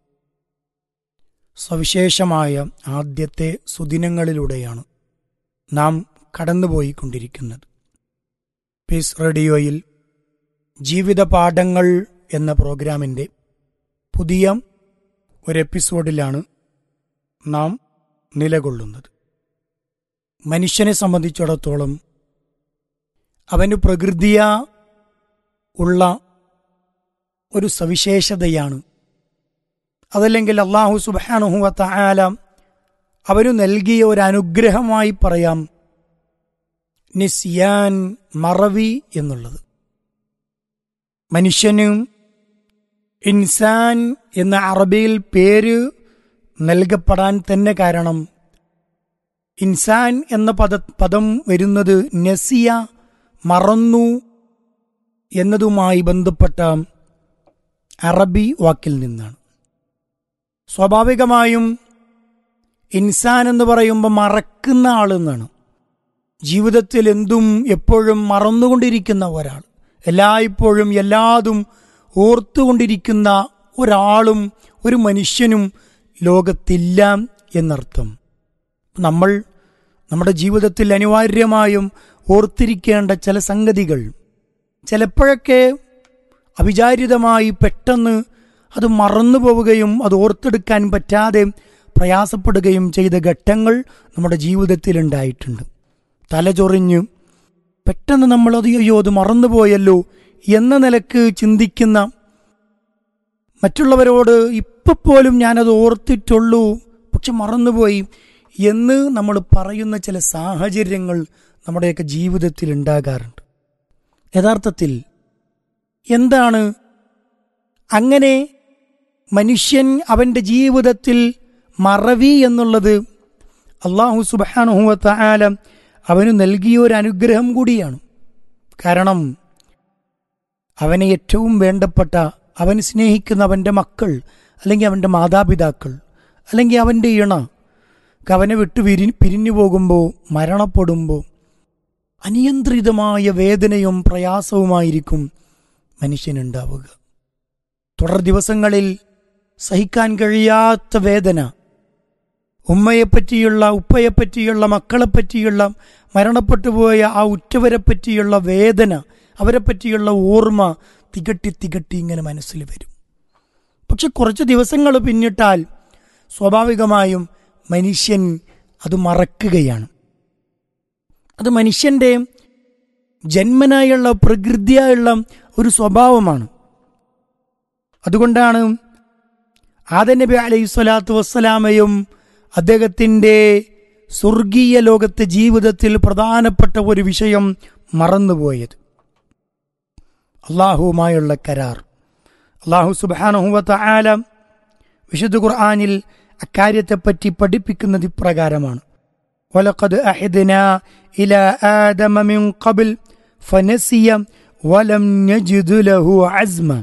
S4: സവിശേഷമായ ആദ്യത്തെ സുദിനങ്ങളിലൂടെയാണ് നാം കടന്നുപോയിക്കൊണ്ടിരിക്കുന്നത് പീസ് റേഡിയോയിൽ ജീവിത പാഠങ്ങൾ എന്ന പ്രോഗ്രാമിൻ്റെ പുതിയ ഒരു എപ്പിസോഡിലാണ് നാം നിലകൊള്ളുന്നത് മനുഷ്യനെ സംബന്ധിച്ചിടത്തോളം അവന് പ്രകൃതിയ ഉള്ള ഒരു സവിശേഷതയാണ് അതല്ലെങ്കിൽ അള്ളാഹു സുബാനുഹുവത്ത ആല അവനു നൽകിയ ഒരു അനുഗ്രഹമായി പറയാം നിസ്യാൻ മറവി എന്നുള്ളത് മനുഷ്യന് ഇൻസാൻ എന്ന അറബിയിൽ പേര് നൽകപ്പെടാൻ തന്നെ കാരണം ഇൻസാൻ എന്ന പദ പദം വരുന്നത് നസിയ മറന്നു എന്നതുമായി ബന്ധപ്പെട്ട അറബി വാക്കിൽ നിന്നാണ് സ്വാഭാവികമായും ഇൻസാൻ എന്ന് പറയുമ്പോൾ മറക്കുന്ന ആളെന്നാണ് ജീവിതത്തിൽ എന്തും എപ്പോഴും മറന്നുകൊണ്ടിരിക്കുന്ന ഒരാൾ എല്ലായ്പ്പോഴും എല്ലാതും ഓർത്തുകൊണ്ടിരിക്കുന്ന ഒരാളും ഒരു മനുഷ്യനും ലോകത്തില്ല എന്നർത്ഥം നമ്മൾ നമ്മുടെ ജീവിതത്തിൽ അനിവാര്യമായും ഓർത്തിരിക്കേണ്ട ചില സംഗതികൾ ചിലപ്പോഴൊക്കെ അവിചാരിതമായി പെട്ടെന്ന് അത് മറന്നു പോവുകയും അത് ഓർത്തെടുക്കാൻ പറ്റാതെ പ്രയാസപ്പെടുകയും ചെയ്ത ഘട്ടങ്ങൾ നമ്മുടെ ജീവിതത്തിൽ ഉണ്ടായിട്ടുണ്ട് തലചൊറിഞ്ഞ് പെട്ടെന്ന് നമ്മളത് അയ്യോ അത് മറന്നുപോയല്ലോ എന്ന നിലക്ക് ചിന്തിക്കുന്ന മറ്റുള്ളവരോട് ഇപ്പം പോലും ഞാനത് ഓർത്തിട്ടുള്ളൂ പക്ഷെ മറന്നുപോയി എന്ന് നമ്മൾ പറയുന്ന ചില സാഹചര്യങ്ങൾ നമ്മുടെയൊക്കെ ജീവിതത്തിൽ ഉണ്ടാകാറുണ്ട് യഥാർത്ഥത്തിൽ എന്താണ് അങ്ങനെ മനുഷ്യൻ അവൻ്റെ ജീവിതത്തിൽ മറവി എന്നുള്ളത് അള്ളാഹു സുബാനുഹുവത്ത ആലം അവന് നൽകിയ ഒരു അനുഗ്രഹം കൂടിയാണ് കാരണം അവനെ ഏറ്റവും വേണ്ടപ്പെട്ട അവൻ സ്നേഹിക്കുന്ന അവൻ്റെ മക്കൾ അല്ലെങ്കിൽ അവൻ്റെ മാതാപിതാക്കൾ അല്ലെങ്കിൽ അവൻ്റെ ഇണ അവനെ വിട്ട് വിരി പിരിഞ്ഞു പോകുമ്പോൾ മരണപ്പെടുമ്പോൾ അനിയന്ത്രിതമായ വേദനയും പ്രയാസവുമായിരിക്കും മനുഷ്യനുണ്ടാവുക തുടർ ദിവസങ്ങളിൽ സഹിക്കാൻ കഴിയാത്ത വേദന ഉമ്മയെപ്പറ്റിയുള്ള ഉപ്പയെപ്പറ്റിയുള്ള മക്കളെപ്പറ്റിയുള്ള മരണപ്പെട്ടുപോയ ആ ഉറ്റവരെപ്പറ്റിയുള്ള വേദന അവരെപ്പറ്റിയുള്ള ഓർമ്മ തികട്ടി തികട്ടി ഇങ്ങനെ മനസ്സിൽ വരും പക്ഷെ കുറച്ച് ദിവസങ്ങൾ പിന്നിട്ടാൽ സ്വാഭാവികമായും മനുഷ്യൻ അത് മറക്കുകയാണ് അത് മനുഷ്യൻ്റെ ജന്മനായുള്ള പ്രകൃതിയായുള്ള ഒരു സ്വഭാവമാണ് അതുകൊണ്ടാണ് ആദൻ നബി അലൈഹി സ്വലാത്തു വസ്സലാമയും അദ്ദേഹത്തിൻ്റെ സ്വർഗീയ ലോകത്തെ ജീവിതത്തിൽ പ്രധാനപ്പെട്ട ഒരു വിഷയം മറന്നുപോയത് അള്ളാഹുവുമായുള്ള കരാർ അള്ളാഹു സുബാനഹുവത്ത ആല വിശുദ്ധ ഖുർആാനിൽ അക്കാര്യത്തെപ്പറ്റി പഠിപ്പിക്കുന്നത് ഇപ്രകാരമാണ് ولقد أحدنا إلى آدم من قبل فنسي ولم نجد له عزما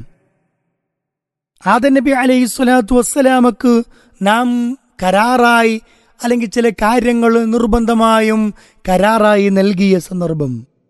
S4: ആദ നബി അലൈഹി സ്വലാത്തു വസ്സലാമക്ക് നാം കരാറായി അല്ലെങ്കിൽ ചില കാര്യങ്ങൾ നിർബന്ധമായും കരാറായി നൽകിയ സന്ദർഭം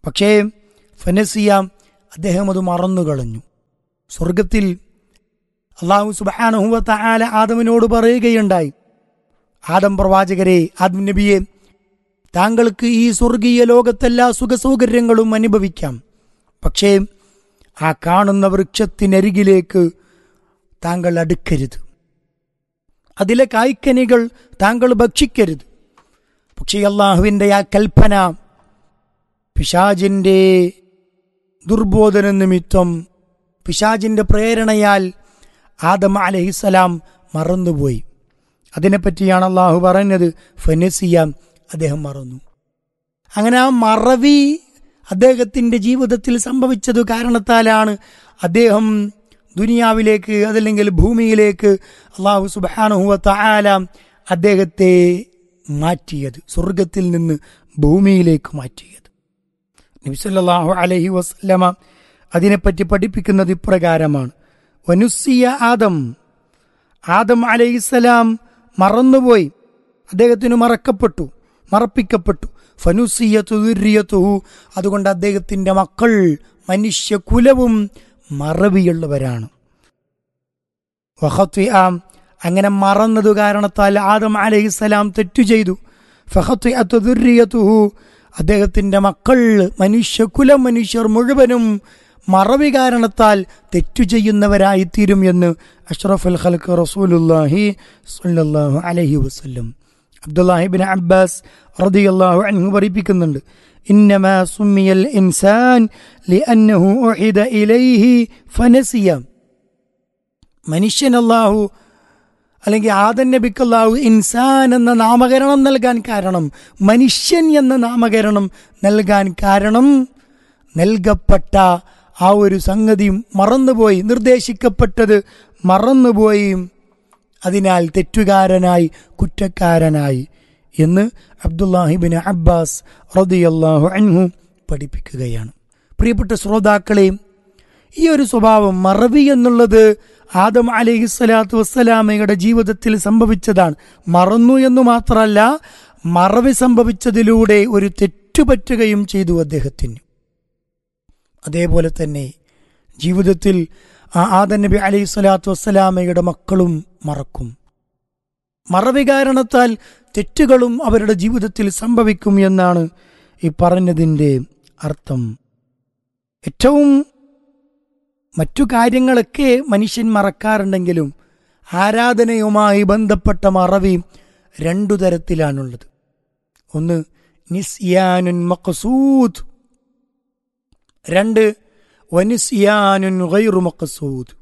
S4: പക്ഷേ ഫനസിയ അദ്ദേഹം അത് മറന്നു കളഞ്ഞു സ്വർഗത്തിൽ അള്ളാഹു സുബാനഹുവത്ത ആല ആദമിനോട് പറയുകയുണ്ടായി ആദം പ്രവാചകരെ ആദം നബിയെ താങ്കൾക്ക് ഈ സ്വർഗീയ ലോകത്തെല്ലാ സുഖസൗകര്യങ്ങളും അനുഭവിക്കാം പക്ഷേ ആ കാണുന്ന വൃക്ഷത്തിനരികിലേക്ക് താങ്കൾ അടുക്കരുത് അതിലെ കായ്ക്കനികൾ താങ്കൾ ഭക്ഷിക്കരുത് പക്ഷേ അള്ളാഹുവിൻ്റെ ആ കൽപ്പന പിശാജിൻ്റെ ദുർബോധന നിമിത്തം പിശാജിൻ്റെ പ്രേരണയാൽ ആദം അലഹിസലാം മറന്നുപോയി അതിനെപ്പറ്റിയാണ് അള്ളാഹു പറഞ്ഞത് ഫനസിയ അദ്ദേഹം മറന്നു അങ്ങനെ ആ മറവി അദ്ദേഹത്തിൻ്റെ ജീവിതത്തിൽ സംഭവിച്ചത് കാരണത്താലാണ് അദ്ദേഹം ദുനിയാവിലേക്ക് അതല്ലെങ്കിൽ ഭൂമിയിലേക്ക് അള്ളാഹു സുബാനുഹുവത്ത ആല അദ്ദേഹത്തെ മാറ്റിയത് സ്വർഗത്തിൽ നിന്ന് ഭൂമിയിലേക്ക് മാറ്റിയത് നബിസല്ലാഹു അലഹി വസ്ലമ അതിനെപ്പറ്റി പഠിപ്പിക്കുന്നത് ഇപ്രകാരമാണ് വനുസിയ ആദം ആദം അലൈഹിസ്സലാം മറന്നുപോയി അദ്ദേഹത്തിന് മറക്കപ്പെട്ടു മറപ്പിക്കപ്പെട്ടു ഫനുസിയത്തുഹു അതുകൊണ്ട് അദ്ദേഹത്തിന്റെ മക്കൾ മനുഷ്യകുലവും മറവിയുള്ളവരാണ് വഹത്വിആം അങ്ങനെ മറന്നതു കാരണത്താൽ ആദം അലൈഹിസ്സലാം തെറ്റു ചെയ്തു ഫഹത്വിഅത്തുഹു അദ്ദേഹത്തിന്റെ മക്കൾ മനുഷ്യകുലം മനുഷ്യർ മുഴുവനും മറവി കാരണത്താൽ തെറ്റു ചെയ്യുന്നവരായിത്തീരും എന്ന് അഷ്റഫുൽ ഖൽക്ക് റസൂലുല്ലാഹി സ്വല്ലല്ലാഹു അലൈഹി വസല്ലം അബ്ദുല്ലാഹിബിൻ അബ്ബാസ് റളിയല്ലാഹു അൻഹു പഠിപ്പിക്കുന്നുണ്ട് إنما سمي الإنسان لأنه أعيد إليه فنسي മനുഷ്യൻ അല്ലാഹു അല്ലെങ്കിൽ ആദൻ നബിക്ക് അല്ലാഹു ഇൻസാൻ എന്ന നാമകരണം നൽകാൻ കാരണം മനുഷ്യൻ എന്ന നാമകരണം നൽകാൻ കാരണം നൽകപ്പെട്ട ആ ഒരു സംഗതി മറന്നുപോയി നിർദ്ദേശിക്കപ്പെട്ടത് മറന്നുപോയി അതിനാൽ തെറ്റുകാരനായി കുറ്റക്കാരനായി എന്ന് അബ്ദുല്ലാഹിബിൻ അബ്ബാസ് റദിയല്ലാഹു അൻഹു പഠിപ്പിക്കുകയാണ് പ്രിയപ്പെട്ട ശ്രോതാക്കളെ ഈ ഒരു സ്വഭാവം മറവി എന്നുള്ളത് ആദം അലഹി സ്വലാത്തു വസ്സലാമയുടെ ജീവിതത്തിൽ സംഭവിച്ചതാണ് മറന്നു എന്ന് മാത്രമല്ല മറവി സംഭവിച്ചതിലൂടെ ഒരു തെറ്റുപറ്റുകയും ചെയ്തു അദ്ദേഹത്തിന് അതേപോലെ തന്നെ ജീവിതത്തിൽ ആ ആദം നബി അലൈഹി സ്വലാത്തു വസ്സലാമയുടെ മക്കളും മറക്കും മറവി കാരണത്താൽ തെറ്റുകളും അവരുടെ ജീവിതത്തിൽ സംഭവിക്കും എന്നാണ് ഈ പറഞ്ഞതിൻ്റെ അർത്ഥം ഏറ്റവും മറ്റു കാര്യങ്ങളൊക്കെ മനുഷ്യൻ മറക്കാറുണ്ടെങ്കിലും ആരാധനയുമായി ബന്ധപ്പെട്ട മറവി രണ്ടു തരത്തിലാണുള്ളത് ഒന്ന് നിസ്യാനുൻ മഖസൂദ് രണ്ട് വനിസ്യാനുൻ ഗൈറു മഖസൂദ്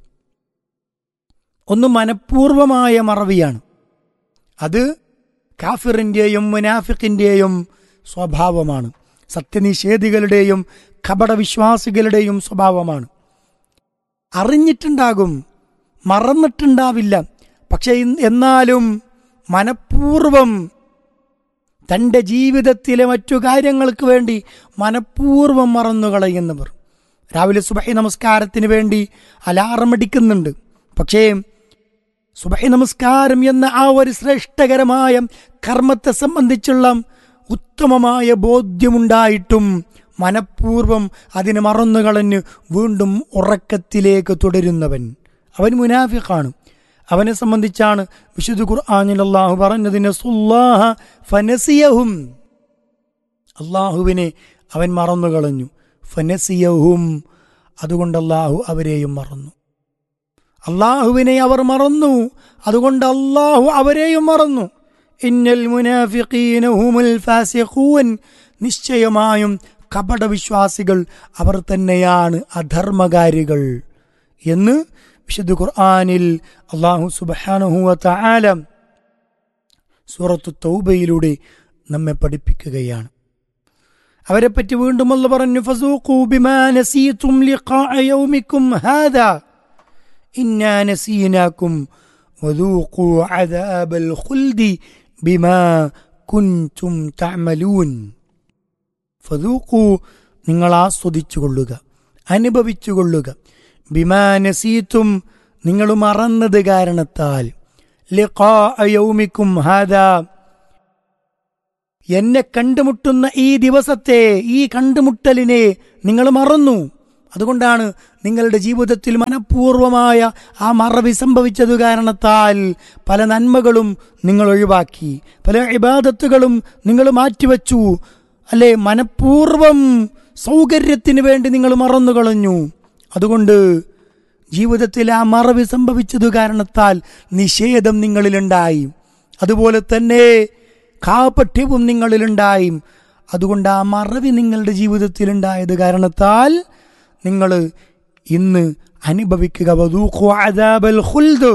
S4: ഒന്ന് മനഃപൂർവമായ മറവിയാണ് അത് കാഫിറിൻ്റെയും മുനാഫിക്കിൻ്റെയും സ്വഭാവമാണ് സത്യനിഷേധികളുടെയും കപടവിശ്വാസികളുടെയും സ്വഭാവമാണ് അറിഞ്ഞിട്ടുണ്ടാകും മറന്നിട്ടുണ്ടാവില്ല പക്ഷെ എന്നാലും മനഃപൂർവം തൻ്റെ ജീവിതത്തിലെ മറ്റു കാര്യങ്ങൾക്ക് വേണ്ടി മനഃപൂർവ്വം മറന്നു കളയുന്നവർ രാവിലെ സുബഹി നമസ്കാരത്തിന് വേണ്ടി അലാറം അടിക്കുന്നുണ്ട് പക്ഷേ സുബഹി നമസ്കാരം എന്ന ആ ഒരു ശ്രേഷ്ഠകരമായ കർമ്മത്തെ സംബന്ധിച്ചുള്ള ഉത്തമമായ ബോധ്യമുണ്ടായിട്ടും മനഃപൂർവം അതിന് മറന്നുകളഞ്ഞ് വീണ്ടും ഉറക്കത്തിലേക്ക് തുടരുന്നവൻ അവൻ മുനാഫിഖാണ് അവനെ സംബന്ധിച്ചാണ് വിശുദ്ധ ഖുർആാനിൽ അള്ളാഹു പറഞ്ഞതിന് സുല്ലാഹ ഫനസിയഹും അള്ളാഹുവിനെ അവൻ മറന്നുകളഞ്ഞു ഫനസിയഹും അതുകൊണ്ട് അള്ളാഹു അവരെയും മറന്നു അള്ളാഹുവിനെ അവർ മറന്നു അതുകൊണ്ട് അള്ളാഹു അവരെയും മറന്നു ഇന്നൽ മുനാഫിഖീന ഹുമുൽ ഫാസിഖൂൻ നിശ്ചയമായും കപടവിശ്വാസികൾ അവർ തന്നെയാണ് അധർമ്മകാരികൾ എന്ന് വിശുദ്ധ ഖുർആാനിൽ അള്ളാഹു സുബാനുഹുവത്ത ആലം സൂറത്തു തൗബയിലൂടെ നമ്മെ പഠിപ്പിക്കുകയാണ് അവരെപ്പറ്റി വീണ്ടും അല്ല പറഞ്ഞു ഫസൂഖൂ ബിമാ നസീതും ലിഖാഅ യൗമിക്കും ഹാദാ ഇന്നാ നസീനാക്കും വദൂഖൂ അദാബൽ ഖുൽദി ബിമാ കുൻതും തഅമലൂൻ ഫദൂഖൂ നിങ്ങൾ ആസ്വദിച്ചുകൊള്ളുക അനുഭവിച്ചുകൊള്ളുക ബിമാ നസീത്തും നിങ്ങൾ മറന്നത് കാരണത്താൽ ലിഖാഅ യൗമിക്കും ഹാദാ എന്നെ കണ്ടുമുട്ടുന്ന ഈ ദിവസത്തെ ഈ കണ്ടുമുട്ടലിനെ നിങ്ങൾ മറന്നു അതുകൊണ്ടാണ് നിങ്ങളുടെ ജീവിതത്തിൽ മനഃപൂർവമായ ആ മറവി സംഭവിച്ചതു കാരണത്താൽ പല നന്മകളും നിങ്ങൾ ഒഴിവാക്കി പല ഇബാദത്തുകളും നിങ്ങൾ മാറ്റിവെച്ചു അല്ലെ മനഃപൂർവം സൗകര്യത്തിന് വേണ്ടി നിങ്ങൾ മറന്നു കളഞ്ഞു അതുകൊണ്ട് ജീവിതത്തിൽ ആ മറവി സംഭവിച്ചതു കാരണത്താൽ നിഷേധം നിങ്ങളിലുണ്ടായി അതുപോലെ തന്നെ കാപഠ്യവും നിങ്ങളിലുണ്ടായി അതുകൊണ്ട് ആ മറവി നിങ്ങളുടെ ജീവിതത്തിൽ ഉണ്ടായത് കാരണത്താൽ നിങ്ങൾ ഇന്ന് അനുഭവിക്കുക വദൂഖു അദാബൽ ഖുൽദ്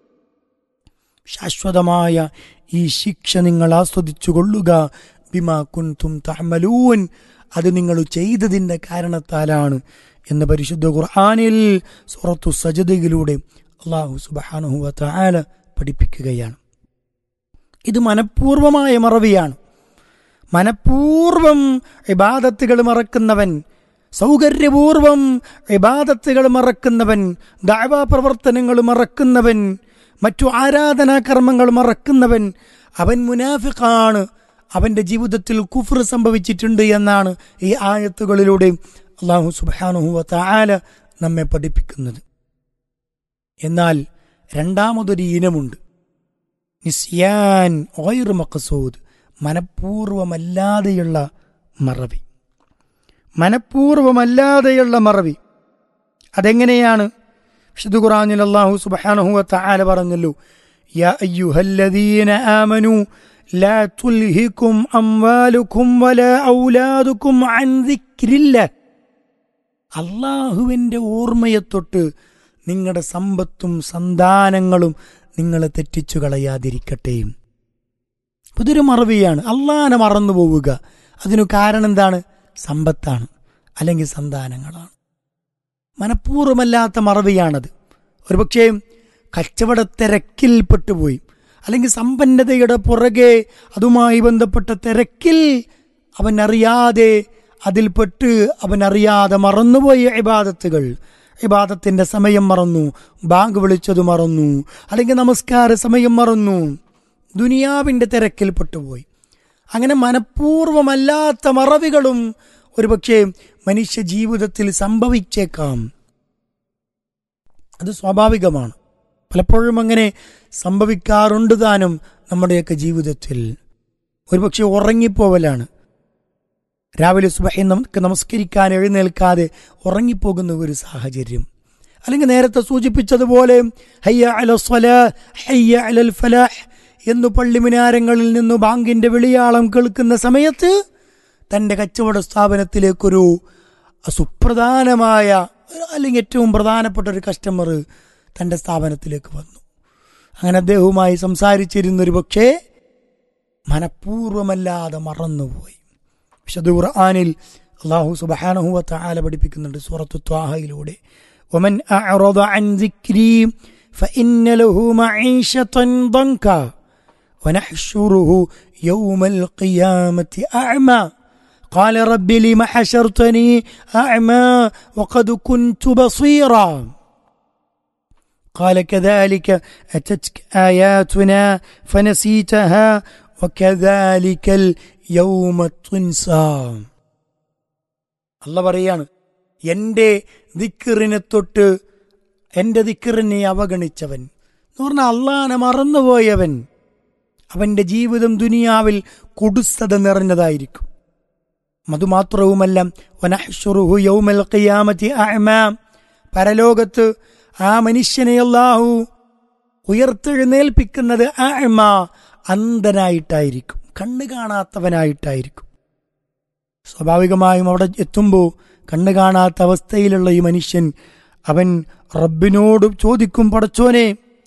S4: ശാശ്വതമായ ഈ ശിക്ഷ നിങ്ങൾ ആസ്വദിച്ചു കൊള്ളുക ബിമാ കുൻതും തഹമലൂൻ അത് നിങ്ങൾ ചെയ്തതിൻ്റെ കാരണത്താലാണ് എന്ന് പരിശുദ്ധ ഖുർആാനിൽ സുറത്തു സജദയിലൂടെ അള്ളാഹു സുബാനുഹുവ താല പഠിപ്പിക്കുകയാണ് ഇത് മനഃപൂർവമായ മറവിയാണ് മനഃപൂർവം ഇബാദത്തുകൾ മറക്കുന്നവൻ സൗകര്യപൂർവം ഇബാദത്തുകൾ മറക്കുന്നവൻ ദാവാ പ്രവർത്തനങ്ങൾ മറക്കുന്നവൻ മറ്റു ആരാധനാകർമ്മങ്ങൾ മറക്കുന്നവൻ അവൻ മുനാഫിഖാണ് അവന്റെ ജീവിതത്തിൽ കുഫർ സംഭവിച്ചിട്ടുണ്ട് എന്നാണ് ഈ ആയത്തുകളിലൂടെ അള്ളാഹു സുബാനുഹുവ താല നമ്മെ പഠിപ്പിക്കുന്നത് എന്നാൽ രണ്ടാമതൊരു ഇനമുണ്ട് നിസ്യാൻ ഓയർ മക്കസൂദ് മനഃപൂർവമല്ലാതെയുള്ള മറവി മനഃപൂർവമല്ലാതെയുള്ള മറവി അതെങ്ങനെയാണ് വിശുദ്ധ ഖുറാനിൽ അല്ലാഹു സുബ്ഹാനഹു വതആല പറഞ്ഞല്ലോ യാ അയ്യുഹല്ലദീന ആമനു ലാ തുൽഹികും അംവാലുക്കും വലാ ഔലാദുക്കും അൻ ദിക്രില്ലാഹ് അള്ളാഹുവിൻ്റെ ഓർമ്മയെ തൊട്ട് നിങ്ങളുടെ സമ്പത്തും സന്താനങ്ങളും നിങ്ങളെ തെറ്റിച്ചു കളയാതിരിക്കട്ടെ ഇതൊരു മറവിയാണ് അള്ളാഹനെ മറന്നു പോവുക അതിനു കാരണം എന്താണ് സമ്പത്താണ് അല്ലെങ്കിൽ സന്താനങ്ങളാണ് മനഃപൂർവ്വമല്ലാത്ത മറവിയാണത് ഒരുപക്ഷെ കച്ചവട തിരക്കിൽ പെട്ടുപോയി അല്ലെങ്കിൽ സമ്പന്നതയുടെ പുറകെ അതുമായി ബന്ധപ്പെട്ട തിരക്കിൽ അവൻ അറിയാതെ അതിൽപ്പെട്ട് അവൻ അറിയാതെ മറന്നുപോയ ഇബാദത്തുകൾ ഇബാദത്തിന്റെ സമയം മറന്നു ബാങ്ക് വിളിച്ചത് മറന്നു അല്ലെങ്കിൽ നമസ്കാര സമയം മറന്നു ദുനിയാവിന്റെ തിരക്കിൽ പെട്ടുപോയി അങ്ങനെ മനഃപൂർവമല്ലാത്ത മറവികളും ഒരുപക്ഷെ മനുഷ്യ ജീവിതത്തിൽ സംഭവിച്ചേക്കാം അത് സ്വാഭാവികമാണ് പലപ്പോഴും അങ്ങനെ സംഭവിക്കാറുണ്ട് താനും നമ്മുടെയൊക്കെ ജീവിതത്തിൽ ഒരുപക്ഷെ ഉറങ്ങിപ്പോവലാണ് രാവിലെ സുബഹി നമുക്ക് നമസ്കരിക്കാൻ എഴുന്നേൽക്കാതെ ഉറങ്ങിപ്പോകുന്ന ഒരു സാഹചര്യം അല്ലെങ്കിൽ നേരത്തെ സൂചിപ്പിച്ചതുപോലെ ഹയ്യ അല സ്വലാ ഹയ്യ അലൽ ഫലാഹ് എന്നു പള്ളിമിനാരങ്ങളിൽ നിന്ന് ബാങ്കിന്റെ വിളിയാളം കേൾക്കുന്ന സമയത്ത് തന്റെ കച്ചവട സ്ഥാപനത്തിലേക്കൊരു സുപ്രധാനമായ അല്ലെങ്കിൽ ഏറ്റവും പ്രധാനപ്പെട്ട ഒരു കസ്റ്റമർ തന്റെ സ്ഥാപനത്തിലേക്ക് വന്നു അങ്ങനെ അദ്ദേഹവുമായി സംസാരിച്ചിരുന്നൊരു പക്ഷേ മനഃപൂർവമല്ലാതെ മറന്നുപോയി വിശുദ്ധ ഖുർആനിൽ അള്ളാഹു സുബ്ഹാനഹു വതആല പഠിപ്പിക്കുന്നുണ്ട് സൂറത്തു ത്വാഹയിലൂടെ ومن أعرض عن ذكري فإن له معيشة ضنكا ونحشره يوم القيامة أعمى قال رب لم حشرتني أعمى وقد كنت بصيرا قال كذلك أتتك آياتنا فنسيتها وكذلك اليوم تنسى അല്ല പറയാണ് എൻ്റെ ദിക്കറിനെ തൊട്ട് എൻ്റെ ദിക്കറിനെ അവഗണിച്ചവൻ എന്ന് പറഞ്ഞാൽ അള്ളാനെ മറന്നുപോയവൻ അവന്റെ ജീവിതം ദുനിയാവിൽ കുടുസത നിറഞ്ഞതായിരിക്കും അതുമാത്രവുമല്ല വനഹ്ഷുറുഹു യൗമൽ ഖിയാമത്തി അഅമ പരലോകത്ത് ആ മനുഷ്യനെ അല്ലാഹു ഉയർത്തെഴുന്നേൽപ്പിക്കുന്നത് അഅമ അന്ധനായിട്ടായിരിക്കും കണ്ണു കാണാത്തവനായിട്ടായിരിക്കും സ്വാഭാവികമായും അവിടെ എത്തുമ്പോൾ കണ്ണു കാണാത്ത അവസ്ഥയിലുള്ള ഈ മനുഷ്യൻ അവൻ റബ്ബിനോട് ചോദിക്കും പടച്ചോനെ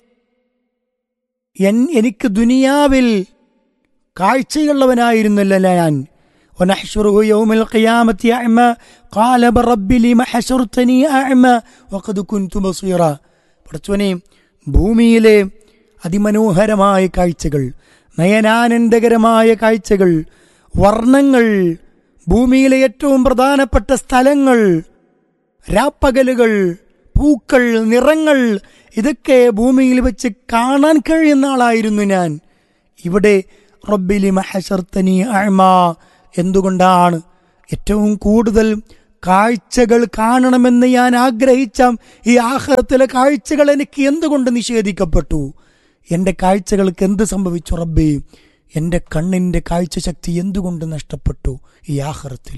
S4: എൻ എനിക്ക് ദുനിയാവിൽ കാഴ്ചയുള്ളവനായിരുന്നല്ല ഞാൻ ونحشره يوم القيامة أعمى قال برب لم حشرتني أعمى وقد كنت بصيرا പടച്ചോനെ ഭൂമിയിലെ അതിമനോഹരമായ കാഴ്ചകൾ നയനാനന്ദകരമായ കാഴ്ചകൾ വർണ്ണങ്ങൾ ഭൂമിയിലെ ഏറ്റവും പ്രധാനപ്പെട്ട സ്ഥലങ്ങൾ രാപ്പകലുകൾ പൂക്കൾ നിറങ്ങൾ ഇതൊക്കെ ഭൂമിയിൽ വെച്ച് കാണാൻ കഴിയുന്ന ആളായിരുന്നു ഞാൻ ഇവിടെ റബ്ബിലി മഹശർത്തനി അഴ്മ എന്തുകൊണ്ടാണ് ഏറ്റവും കൂടുതൽ കാഴ്ചകൾ കാണണമെന്ന് ഞാൻ ആഗ്രഹിച്ച ഈ ആഹാരത്തിലെ കാഴ്ചകൾ എനിക്ക് എന്തുകൊണ്ട് നിഷേധിക്കപ്പെട്ടു എൻ്റെ കാഴ്ചകൾക്ക് എന്ത് സംഭവിച്ചു റബ്ബേ എൻ്റെ കണ്ണിൻ്റെ കാഴ്ചശക്തി എന്തുകൊണ്ട് നഷ്ടപ്പെട്ടു ഈ ആഹാരത്തിൽ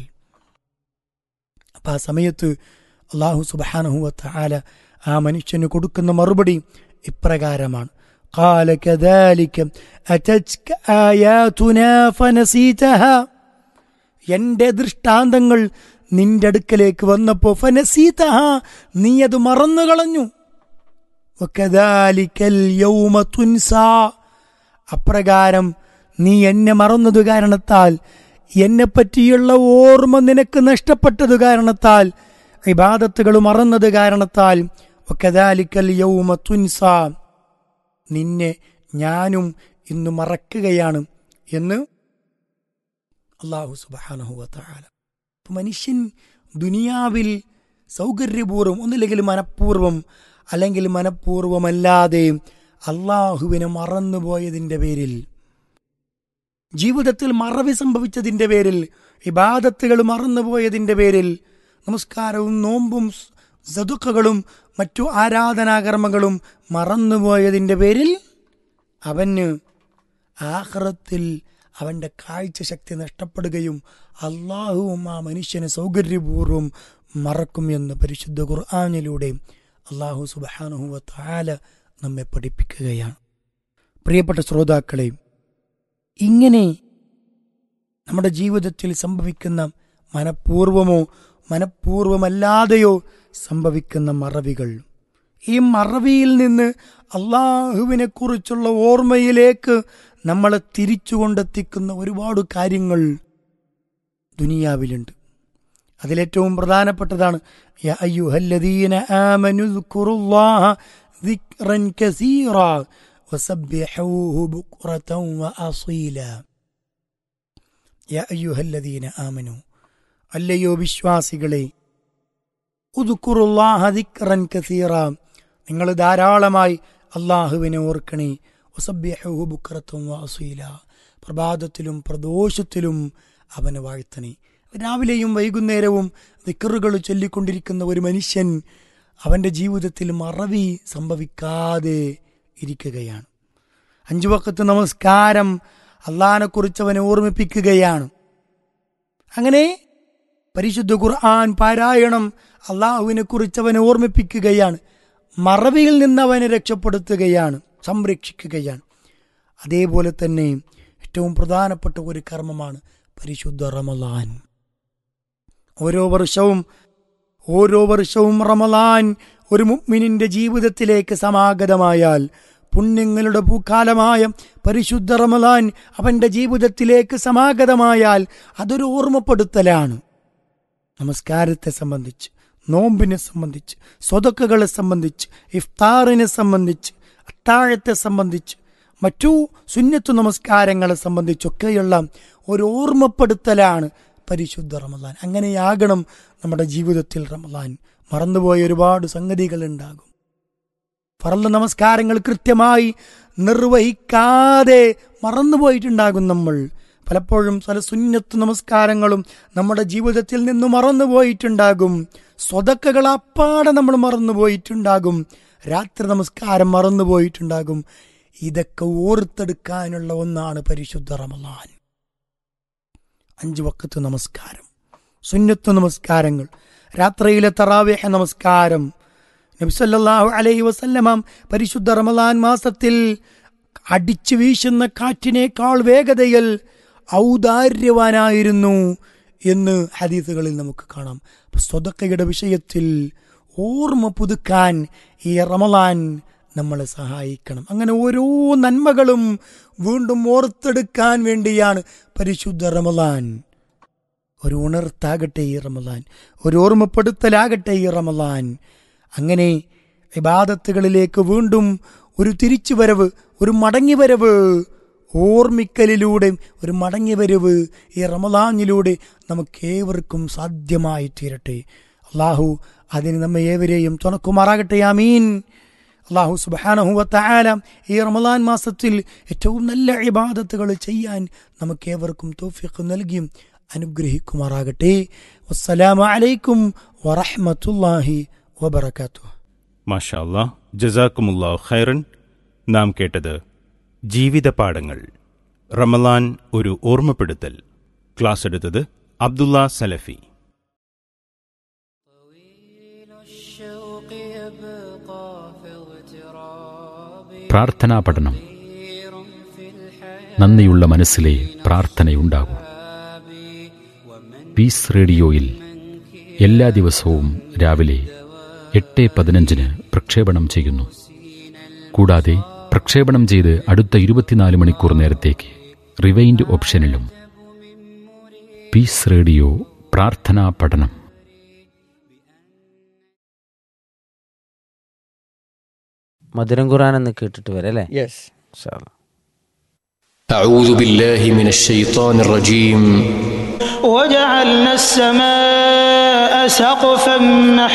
S4: അപ്പം ആ സമയത്ത് അള്ളാഹു സുബാനഹുവത്ത ആല ആ മനുഷ്യന് കൊടുക്കുന്ന മറുപടി ഇപ്രകാരമാണ് قال كذلك أتتك آياتنا فنسيتها എന്റെ ദൃഷ്ടാന്തങ്ങൾ നിന്റെ അടുക്കലേക്ക് വന്നപ്പോ ഫനസീതഹ നീ അത് മറന്നു കളഞ്ഞു വകദാലിക്കൽ യൗമ തുൻസാ അപ്രകാരം നീ എന്നെ മറന്നത് കാരണത്താൽ എന്നെ പറ്റിയുള്ള ഓർമ്മ നിനക്ക് നഷ്ടപ്പെട്ടത് കാരണത്താൽ ഇബാദത്തുകൾ മറന്നത് കാരണത്താൽ വകദാലിക്കൽ യൗമ തുൻസാ നിന്നെ ഞാനും ഇന്ന് മറക്കുകയാണ് എന്ന് അള്ളാഹു സുബാനഹുവല മനുഷ്യൻ ദുനിയാവിൽ സൗകര്യപൂർവ്വം ഒന്നില്ലെങ്കിൽ മനഃപൂർവ്വം അല്ലെങ്കിൽ മനഃപൂർവ്വമല്ലാതെ അള്ളാഹുവിനെ മറന്നുപോയതിൻ്റെ പേരിൽ ജീവിതത്തിൽ മറവി സംഭവിച്ചതിൻ്റെ പേരിൽ ഇബാദത്തുകൾ മറന്നുപോയതിൻ്റെ പേരിൽ നമസ്കാരവും നോമ്പും സതുക്കകളും മറ്റു ആരാധനാകർമ്മങ്ങളും മറന്നുപോയതിൻ്റെ പേരിൽ അവന് ആഹ്റത്തിൽ അവൻ്റെ കാഴ്ചശക്തി നഷ്ടപ്പെടുകയും അള്ളാഹുവും ആ മനുഷ്യനെ സൗകര്യപൂർവ്വം മറക്കും എന്ന് പരിശുദ്ധ ഖുർആാനിലൂടെ അള്ളാഹു സുബാനുഹുവ താല നമ്മെ പഠിപ്പിക്കുകയാണ് പ്രിയപ്പെട്ട ശ്രോതാക്കളെ ഇങ്ങനെ നമ്മുടെ ജീവിതത്തിൽ സംഭവിക്കുന്ന മനഃപൂർവമോ മനഃപൂർവമല്ലാതെയോ സംഭവിക്കുന്ന മറവികൾ ഈ മറവിയിൽ നിന്ന് അള്ളാഹുവിനെ കുറിച്ചുള്ള ഓർമ്മയിലേക്ക് നമ്മളെ തിരിച്ചുകൊണ്ടെത്തിക്കുന്ന ഒരുപാട് കാര്യങ്ങൾ ദുനിയാവിലുണ്ട് അതിലേറ്റവും പ്രധാനപ്പെട്ടതാണ് യാ അയ്യുഹല്ലദീന ആമനു ذكرുല്ലാഹ ذكرا كثيرا وسبحوه بكرة وأصيلا യാ അയ്യുഹല്ലദീന ആമനു അല്ലയോ വിശ്വാസികളെ ഉദുക്കുറുല്ലാഹ ദിക്റൻ കസീറ നിങ്ങൾ ധാരാളമായി അള്ളാഹുവിനെ ഓർക്കണേ ഒസബ്യഹു ബുക്രത്തും വാസീല പ്രഭാതത്തിലും പ്രദോഷത്തിലും അവനെ വാഴ്ത്തണേ രാവിലെയും വൈകുന്നേരവും ദിക്കറുകൾ ചൊല്ലിക്കൊണ്ടിരിക്കുന്ന ഒരു മനുഷ്യൻ അവൻ്റെ ജീവിതത്തിൽ മറവി സംഭവിക്കാതെ ഇരിക്കുകയാണ് അഞ്ചു വക്കത്ത് നമസ്കാരം അള്ളഹാനെക്കുറിച്ച് അവനെ ഓർമ്മിപ്പിക്കുകയാണ് അങ്ങനെ പരിശുദ്ധ ഖുർആൻ പാരായണം അള്ളാഹുവിനെ കുറിച്ച് അവനെ ഓർമ്മിപ്പിക്കുകയാണ് മറവിയിൽ നിന്ന് അവനെ രക്ഷപ്പെടുത്തുകയാണ് സംരക്ഷിക്കുകയാണ് അതേപോലെ തന്നെ ഏറ്റവും പ്രധാനപ്പെട്ട ഒരു കർമ്മമാണ് പരിശുദ്ധ റമലാൻ ഓരോ വർഷവും ഓരോ വർഷവും റമലാൻ ഒരു മുഗ്മിനിന്റെ ജീവിതത്തിലേക്ക് സമാഗതമായാൽ പുണ്യങ്ങളുടെ പൂക്കാലമായ പരിശുദ്ധ റമലാൻ അവന്റെ ജീവിതത്തിലേക്ക് സമാഗതമായാൽ അതൊരു ഓർമ്മപ്പെടുത്തലാണ് നമസ്കാരത്തെ സംബന്ധിച്ച് നോമ്പിനെ സംബന്ധിച്ച് സ്വതക്കുകളെ സംബന്ധിച്ച് ഇഫ്താറിനെ സംബന്ധിച്ച് അത്താഴത്തെ സംബന്ധിച്ച് മറ്റു സുന്നത്തു നമസ്കാരങ്ങളെ സംബന്ധിച്ചൊക്കെയുള്ള ഒരു ഓർമ്മപ്പെടുത്തലാണ് പരിശുദ്ധ റമദാൻ അങ്ങനെയാകണം നമ്മുടെ ജീവിതത്തിൽ റമദാൻ മറന്നുപോയ ഒരുപാട് സംഗതികൾ ഉണ്ടാകും ഫറല്ല നമസ്കാരങ്ങൾ കൃത്യമായി നിർവഹിക്കാതെ മറന്നുപോയിട്ടുണ്ടാകും നമ്മൾ പലപ്പോഴും പല സുന്നത്ത് നമസ്കാരങ്ങളും നമ്മുടെ ജീവിതത്തിൽ നിന്ന് മറന്നുപോയിട്ടുണ്ടാകും സ്വതക്കകൾ അപ്പാടെ നമ്മൾ മറന്നുപോയിട്ടുണ്ടാകും രാത്രി നമസ്കാരം മറന്നുപോയിട്ടുണ്ടാകും ഇതൊക്കെ ഓർത്തെടുക്കാനുള്ള ഒന്നാണ് പരിശുദ്ധ റമലാൻ അഞ്ചു വക്കത്ത് നമസ്കാരം സുന്നത്ത് നമസ്കാരങ്ങൾ രാത്രിയിലെ തറാവേഹ നമസ്കാരം നബിസല്ലാഹു അലൈഹി വസല്ലമാം പരിശുദ്ധ റമലാൻ മാസത്തിൽ അടിച്ചു വീശുന്ന കാറ്റിനേക്കാൾ വേഗതയിൽ ഔദാര്യവാനായിരുന്നു എന്ന് ഹദീസുകളിൽ നമുക്ക് കാണാം സ്വതക്കയുടെ വിഷയത്തിൽ ഓർമ്മ പുതുക്കാൻ ഈ റമലാൻ നമ്മളെ സഹായിക്കണം അങ്ങനെ ഓരോ നന്മകളും വീണ്ടും ഓർത്തെടുക്കാൻ വേണ്ടിയാണ് പരിശുദ്ധ റമലാൻ ഒരു ഉണർത്താകട്ടെ ഈ റമലാൻ ഒരു ഓർമ്മപ്പെടുത്തലാകട്ടെ ഈ റമലാൻ അങ്ങനെ ഇബാദത്തുകളിലേക്ക് വീണ്ടും ഒരു തിരിച്ചുവരവ് ഒരു മടങ്ങിവരവ് ഓർമ്മിക്കലിലൂടെ ഒരു മടങ്ങിവരവ് ഈ റമലാനിലൂടെ നമുക്കേവർക്കും സാധ്യമായി തീരട്ടെ അള്ളാഹു അതിന് നമ്മെ ഏവരെയും തുണക്കുമാറാകട്ടെ ആമീൻ അള്ളാഹു സുബാനഹുവത്തായാല ഈ റമദാൻ മാസത്തിൽ ഏറ്റവും നല്ല ഇബാദത്തുകൾ ചെയ്യാൻ നമുക്കേവർക്കും തോഫിക്ക് നൽകിയും അനുഗ്രഹിക്കുമാറാകട്ടെ വസ്സലാമു അലൈക്കും വറഹ്മത്തുള്ളാഹി വബറകാതുഹു
S2: മാഷാ അല്ലാ ജസാക്കുമുല്ലാ ഖൈറൻ നാം കേട്ടത് ജീവിത പാഠങ്ങൾ റമലാൻ ഒരു ഓർമ്മപ്പെടുത്തൽ ക്ലാസ് എടുത്തത് അബ്ദുള്ള സലഫി
S5: الشوق يبقى في اغتراب
S6: പ്രാർത്ഥനാ പഠനം
S5: كثير في الحياة
S6: നന്ദിയുള്ള മനസ്സിലെ പ്രാർത്ഥനയുണ്ടാകൂ പീസ് റേഡിയോയിൽ എല്ലാ ദിവസവും രാവിലെ എട്ട് പതിനഞ്ചിന് പ്രക്ഷേപണം ചെയ്യുന്നു കൂടാതെ പ്രക്ഷേപണം ചെയ്ത് അടുത്ത ഇരുപത്തിനാല് മണിക്കൂർ നേരത്തേക്ക് റിവൈൻഡ് ഓപ്ഷനിലും പീസ് റേഡിയോ പ്രാർത്ഥനാ പഠനം
S7: മധുരം ഖുറാൻ എന്ന് കേട്ടിട്ട് വരാം അല്ലേ
S8: യെസ്
S7: ഇൻഷാ അല്ലാ.
S9: أعوذ بالله من الشيطان الرجيم
S8: وجعلنا السماء سقفا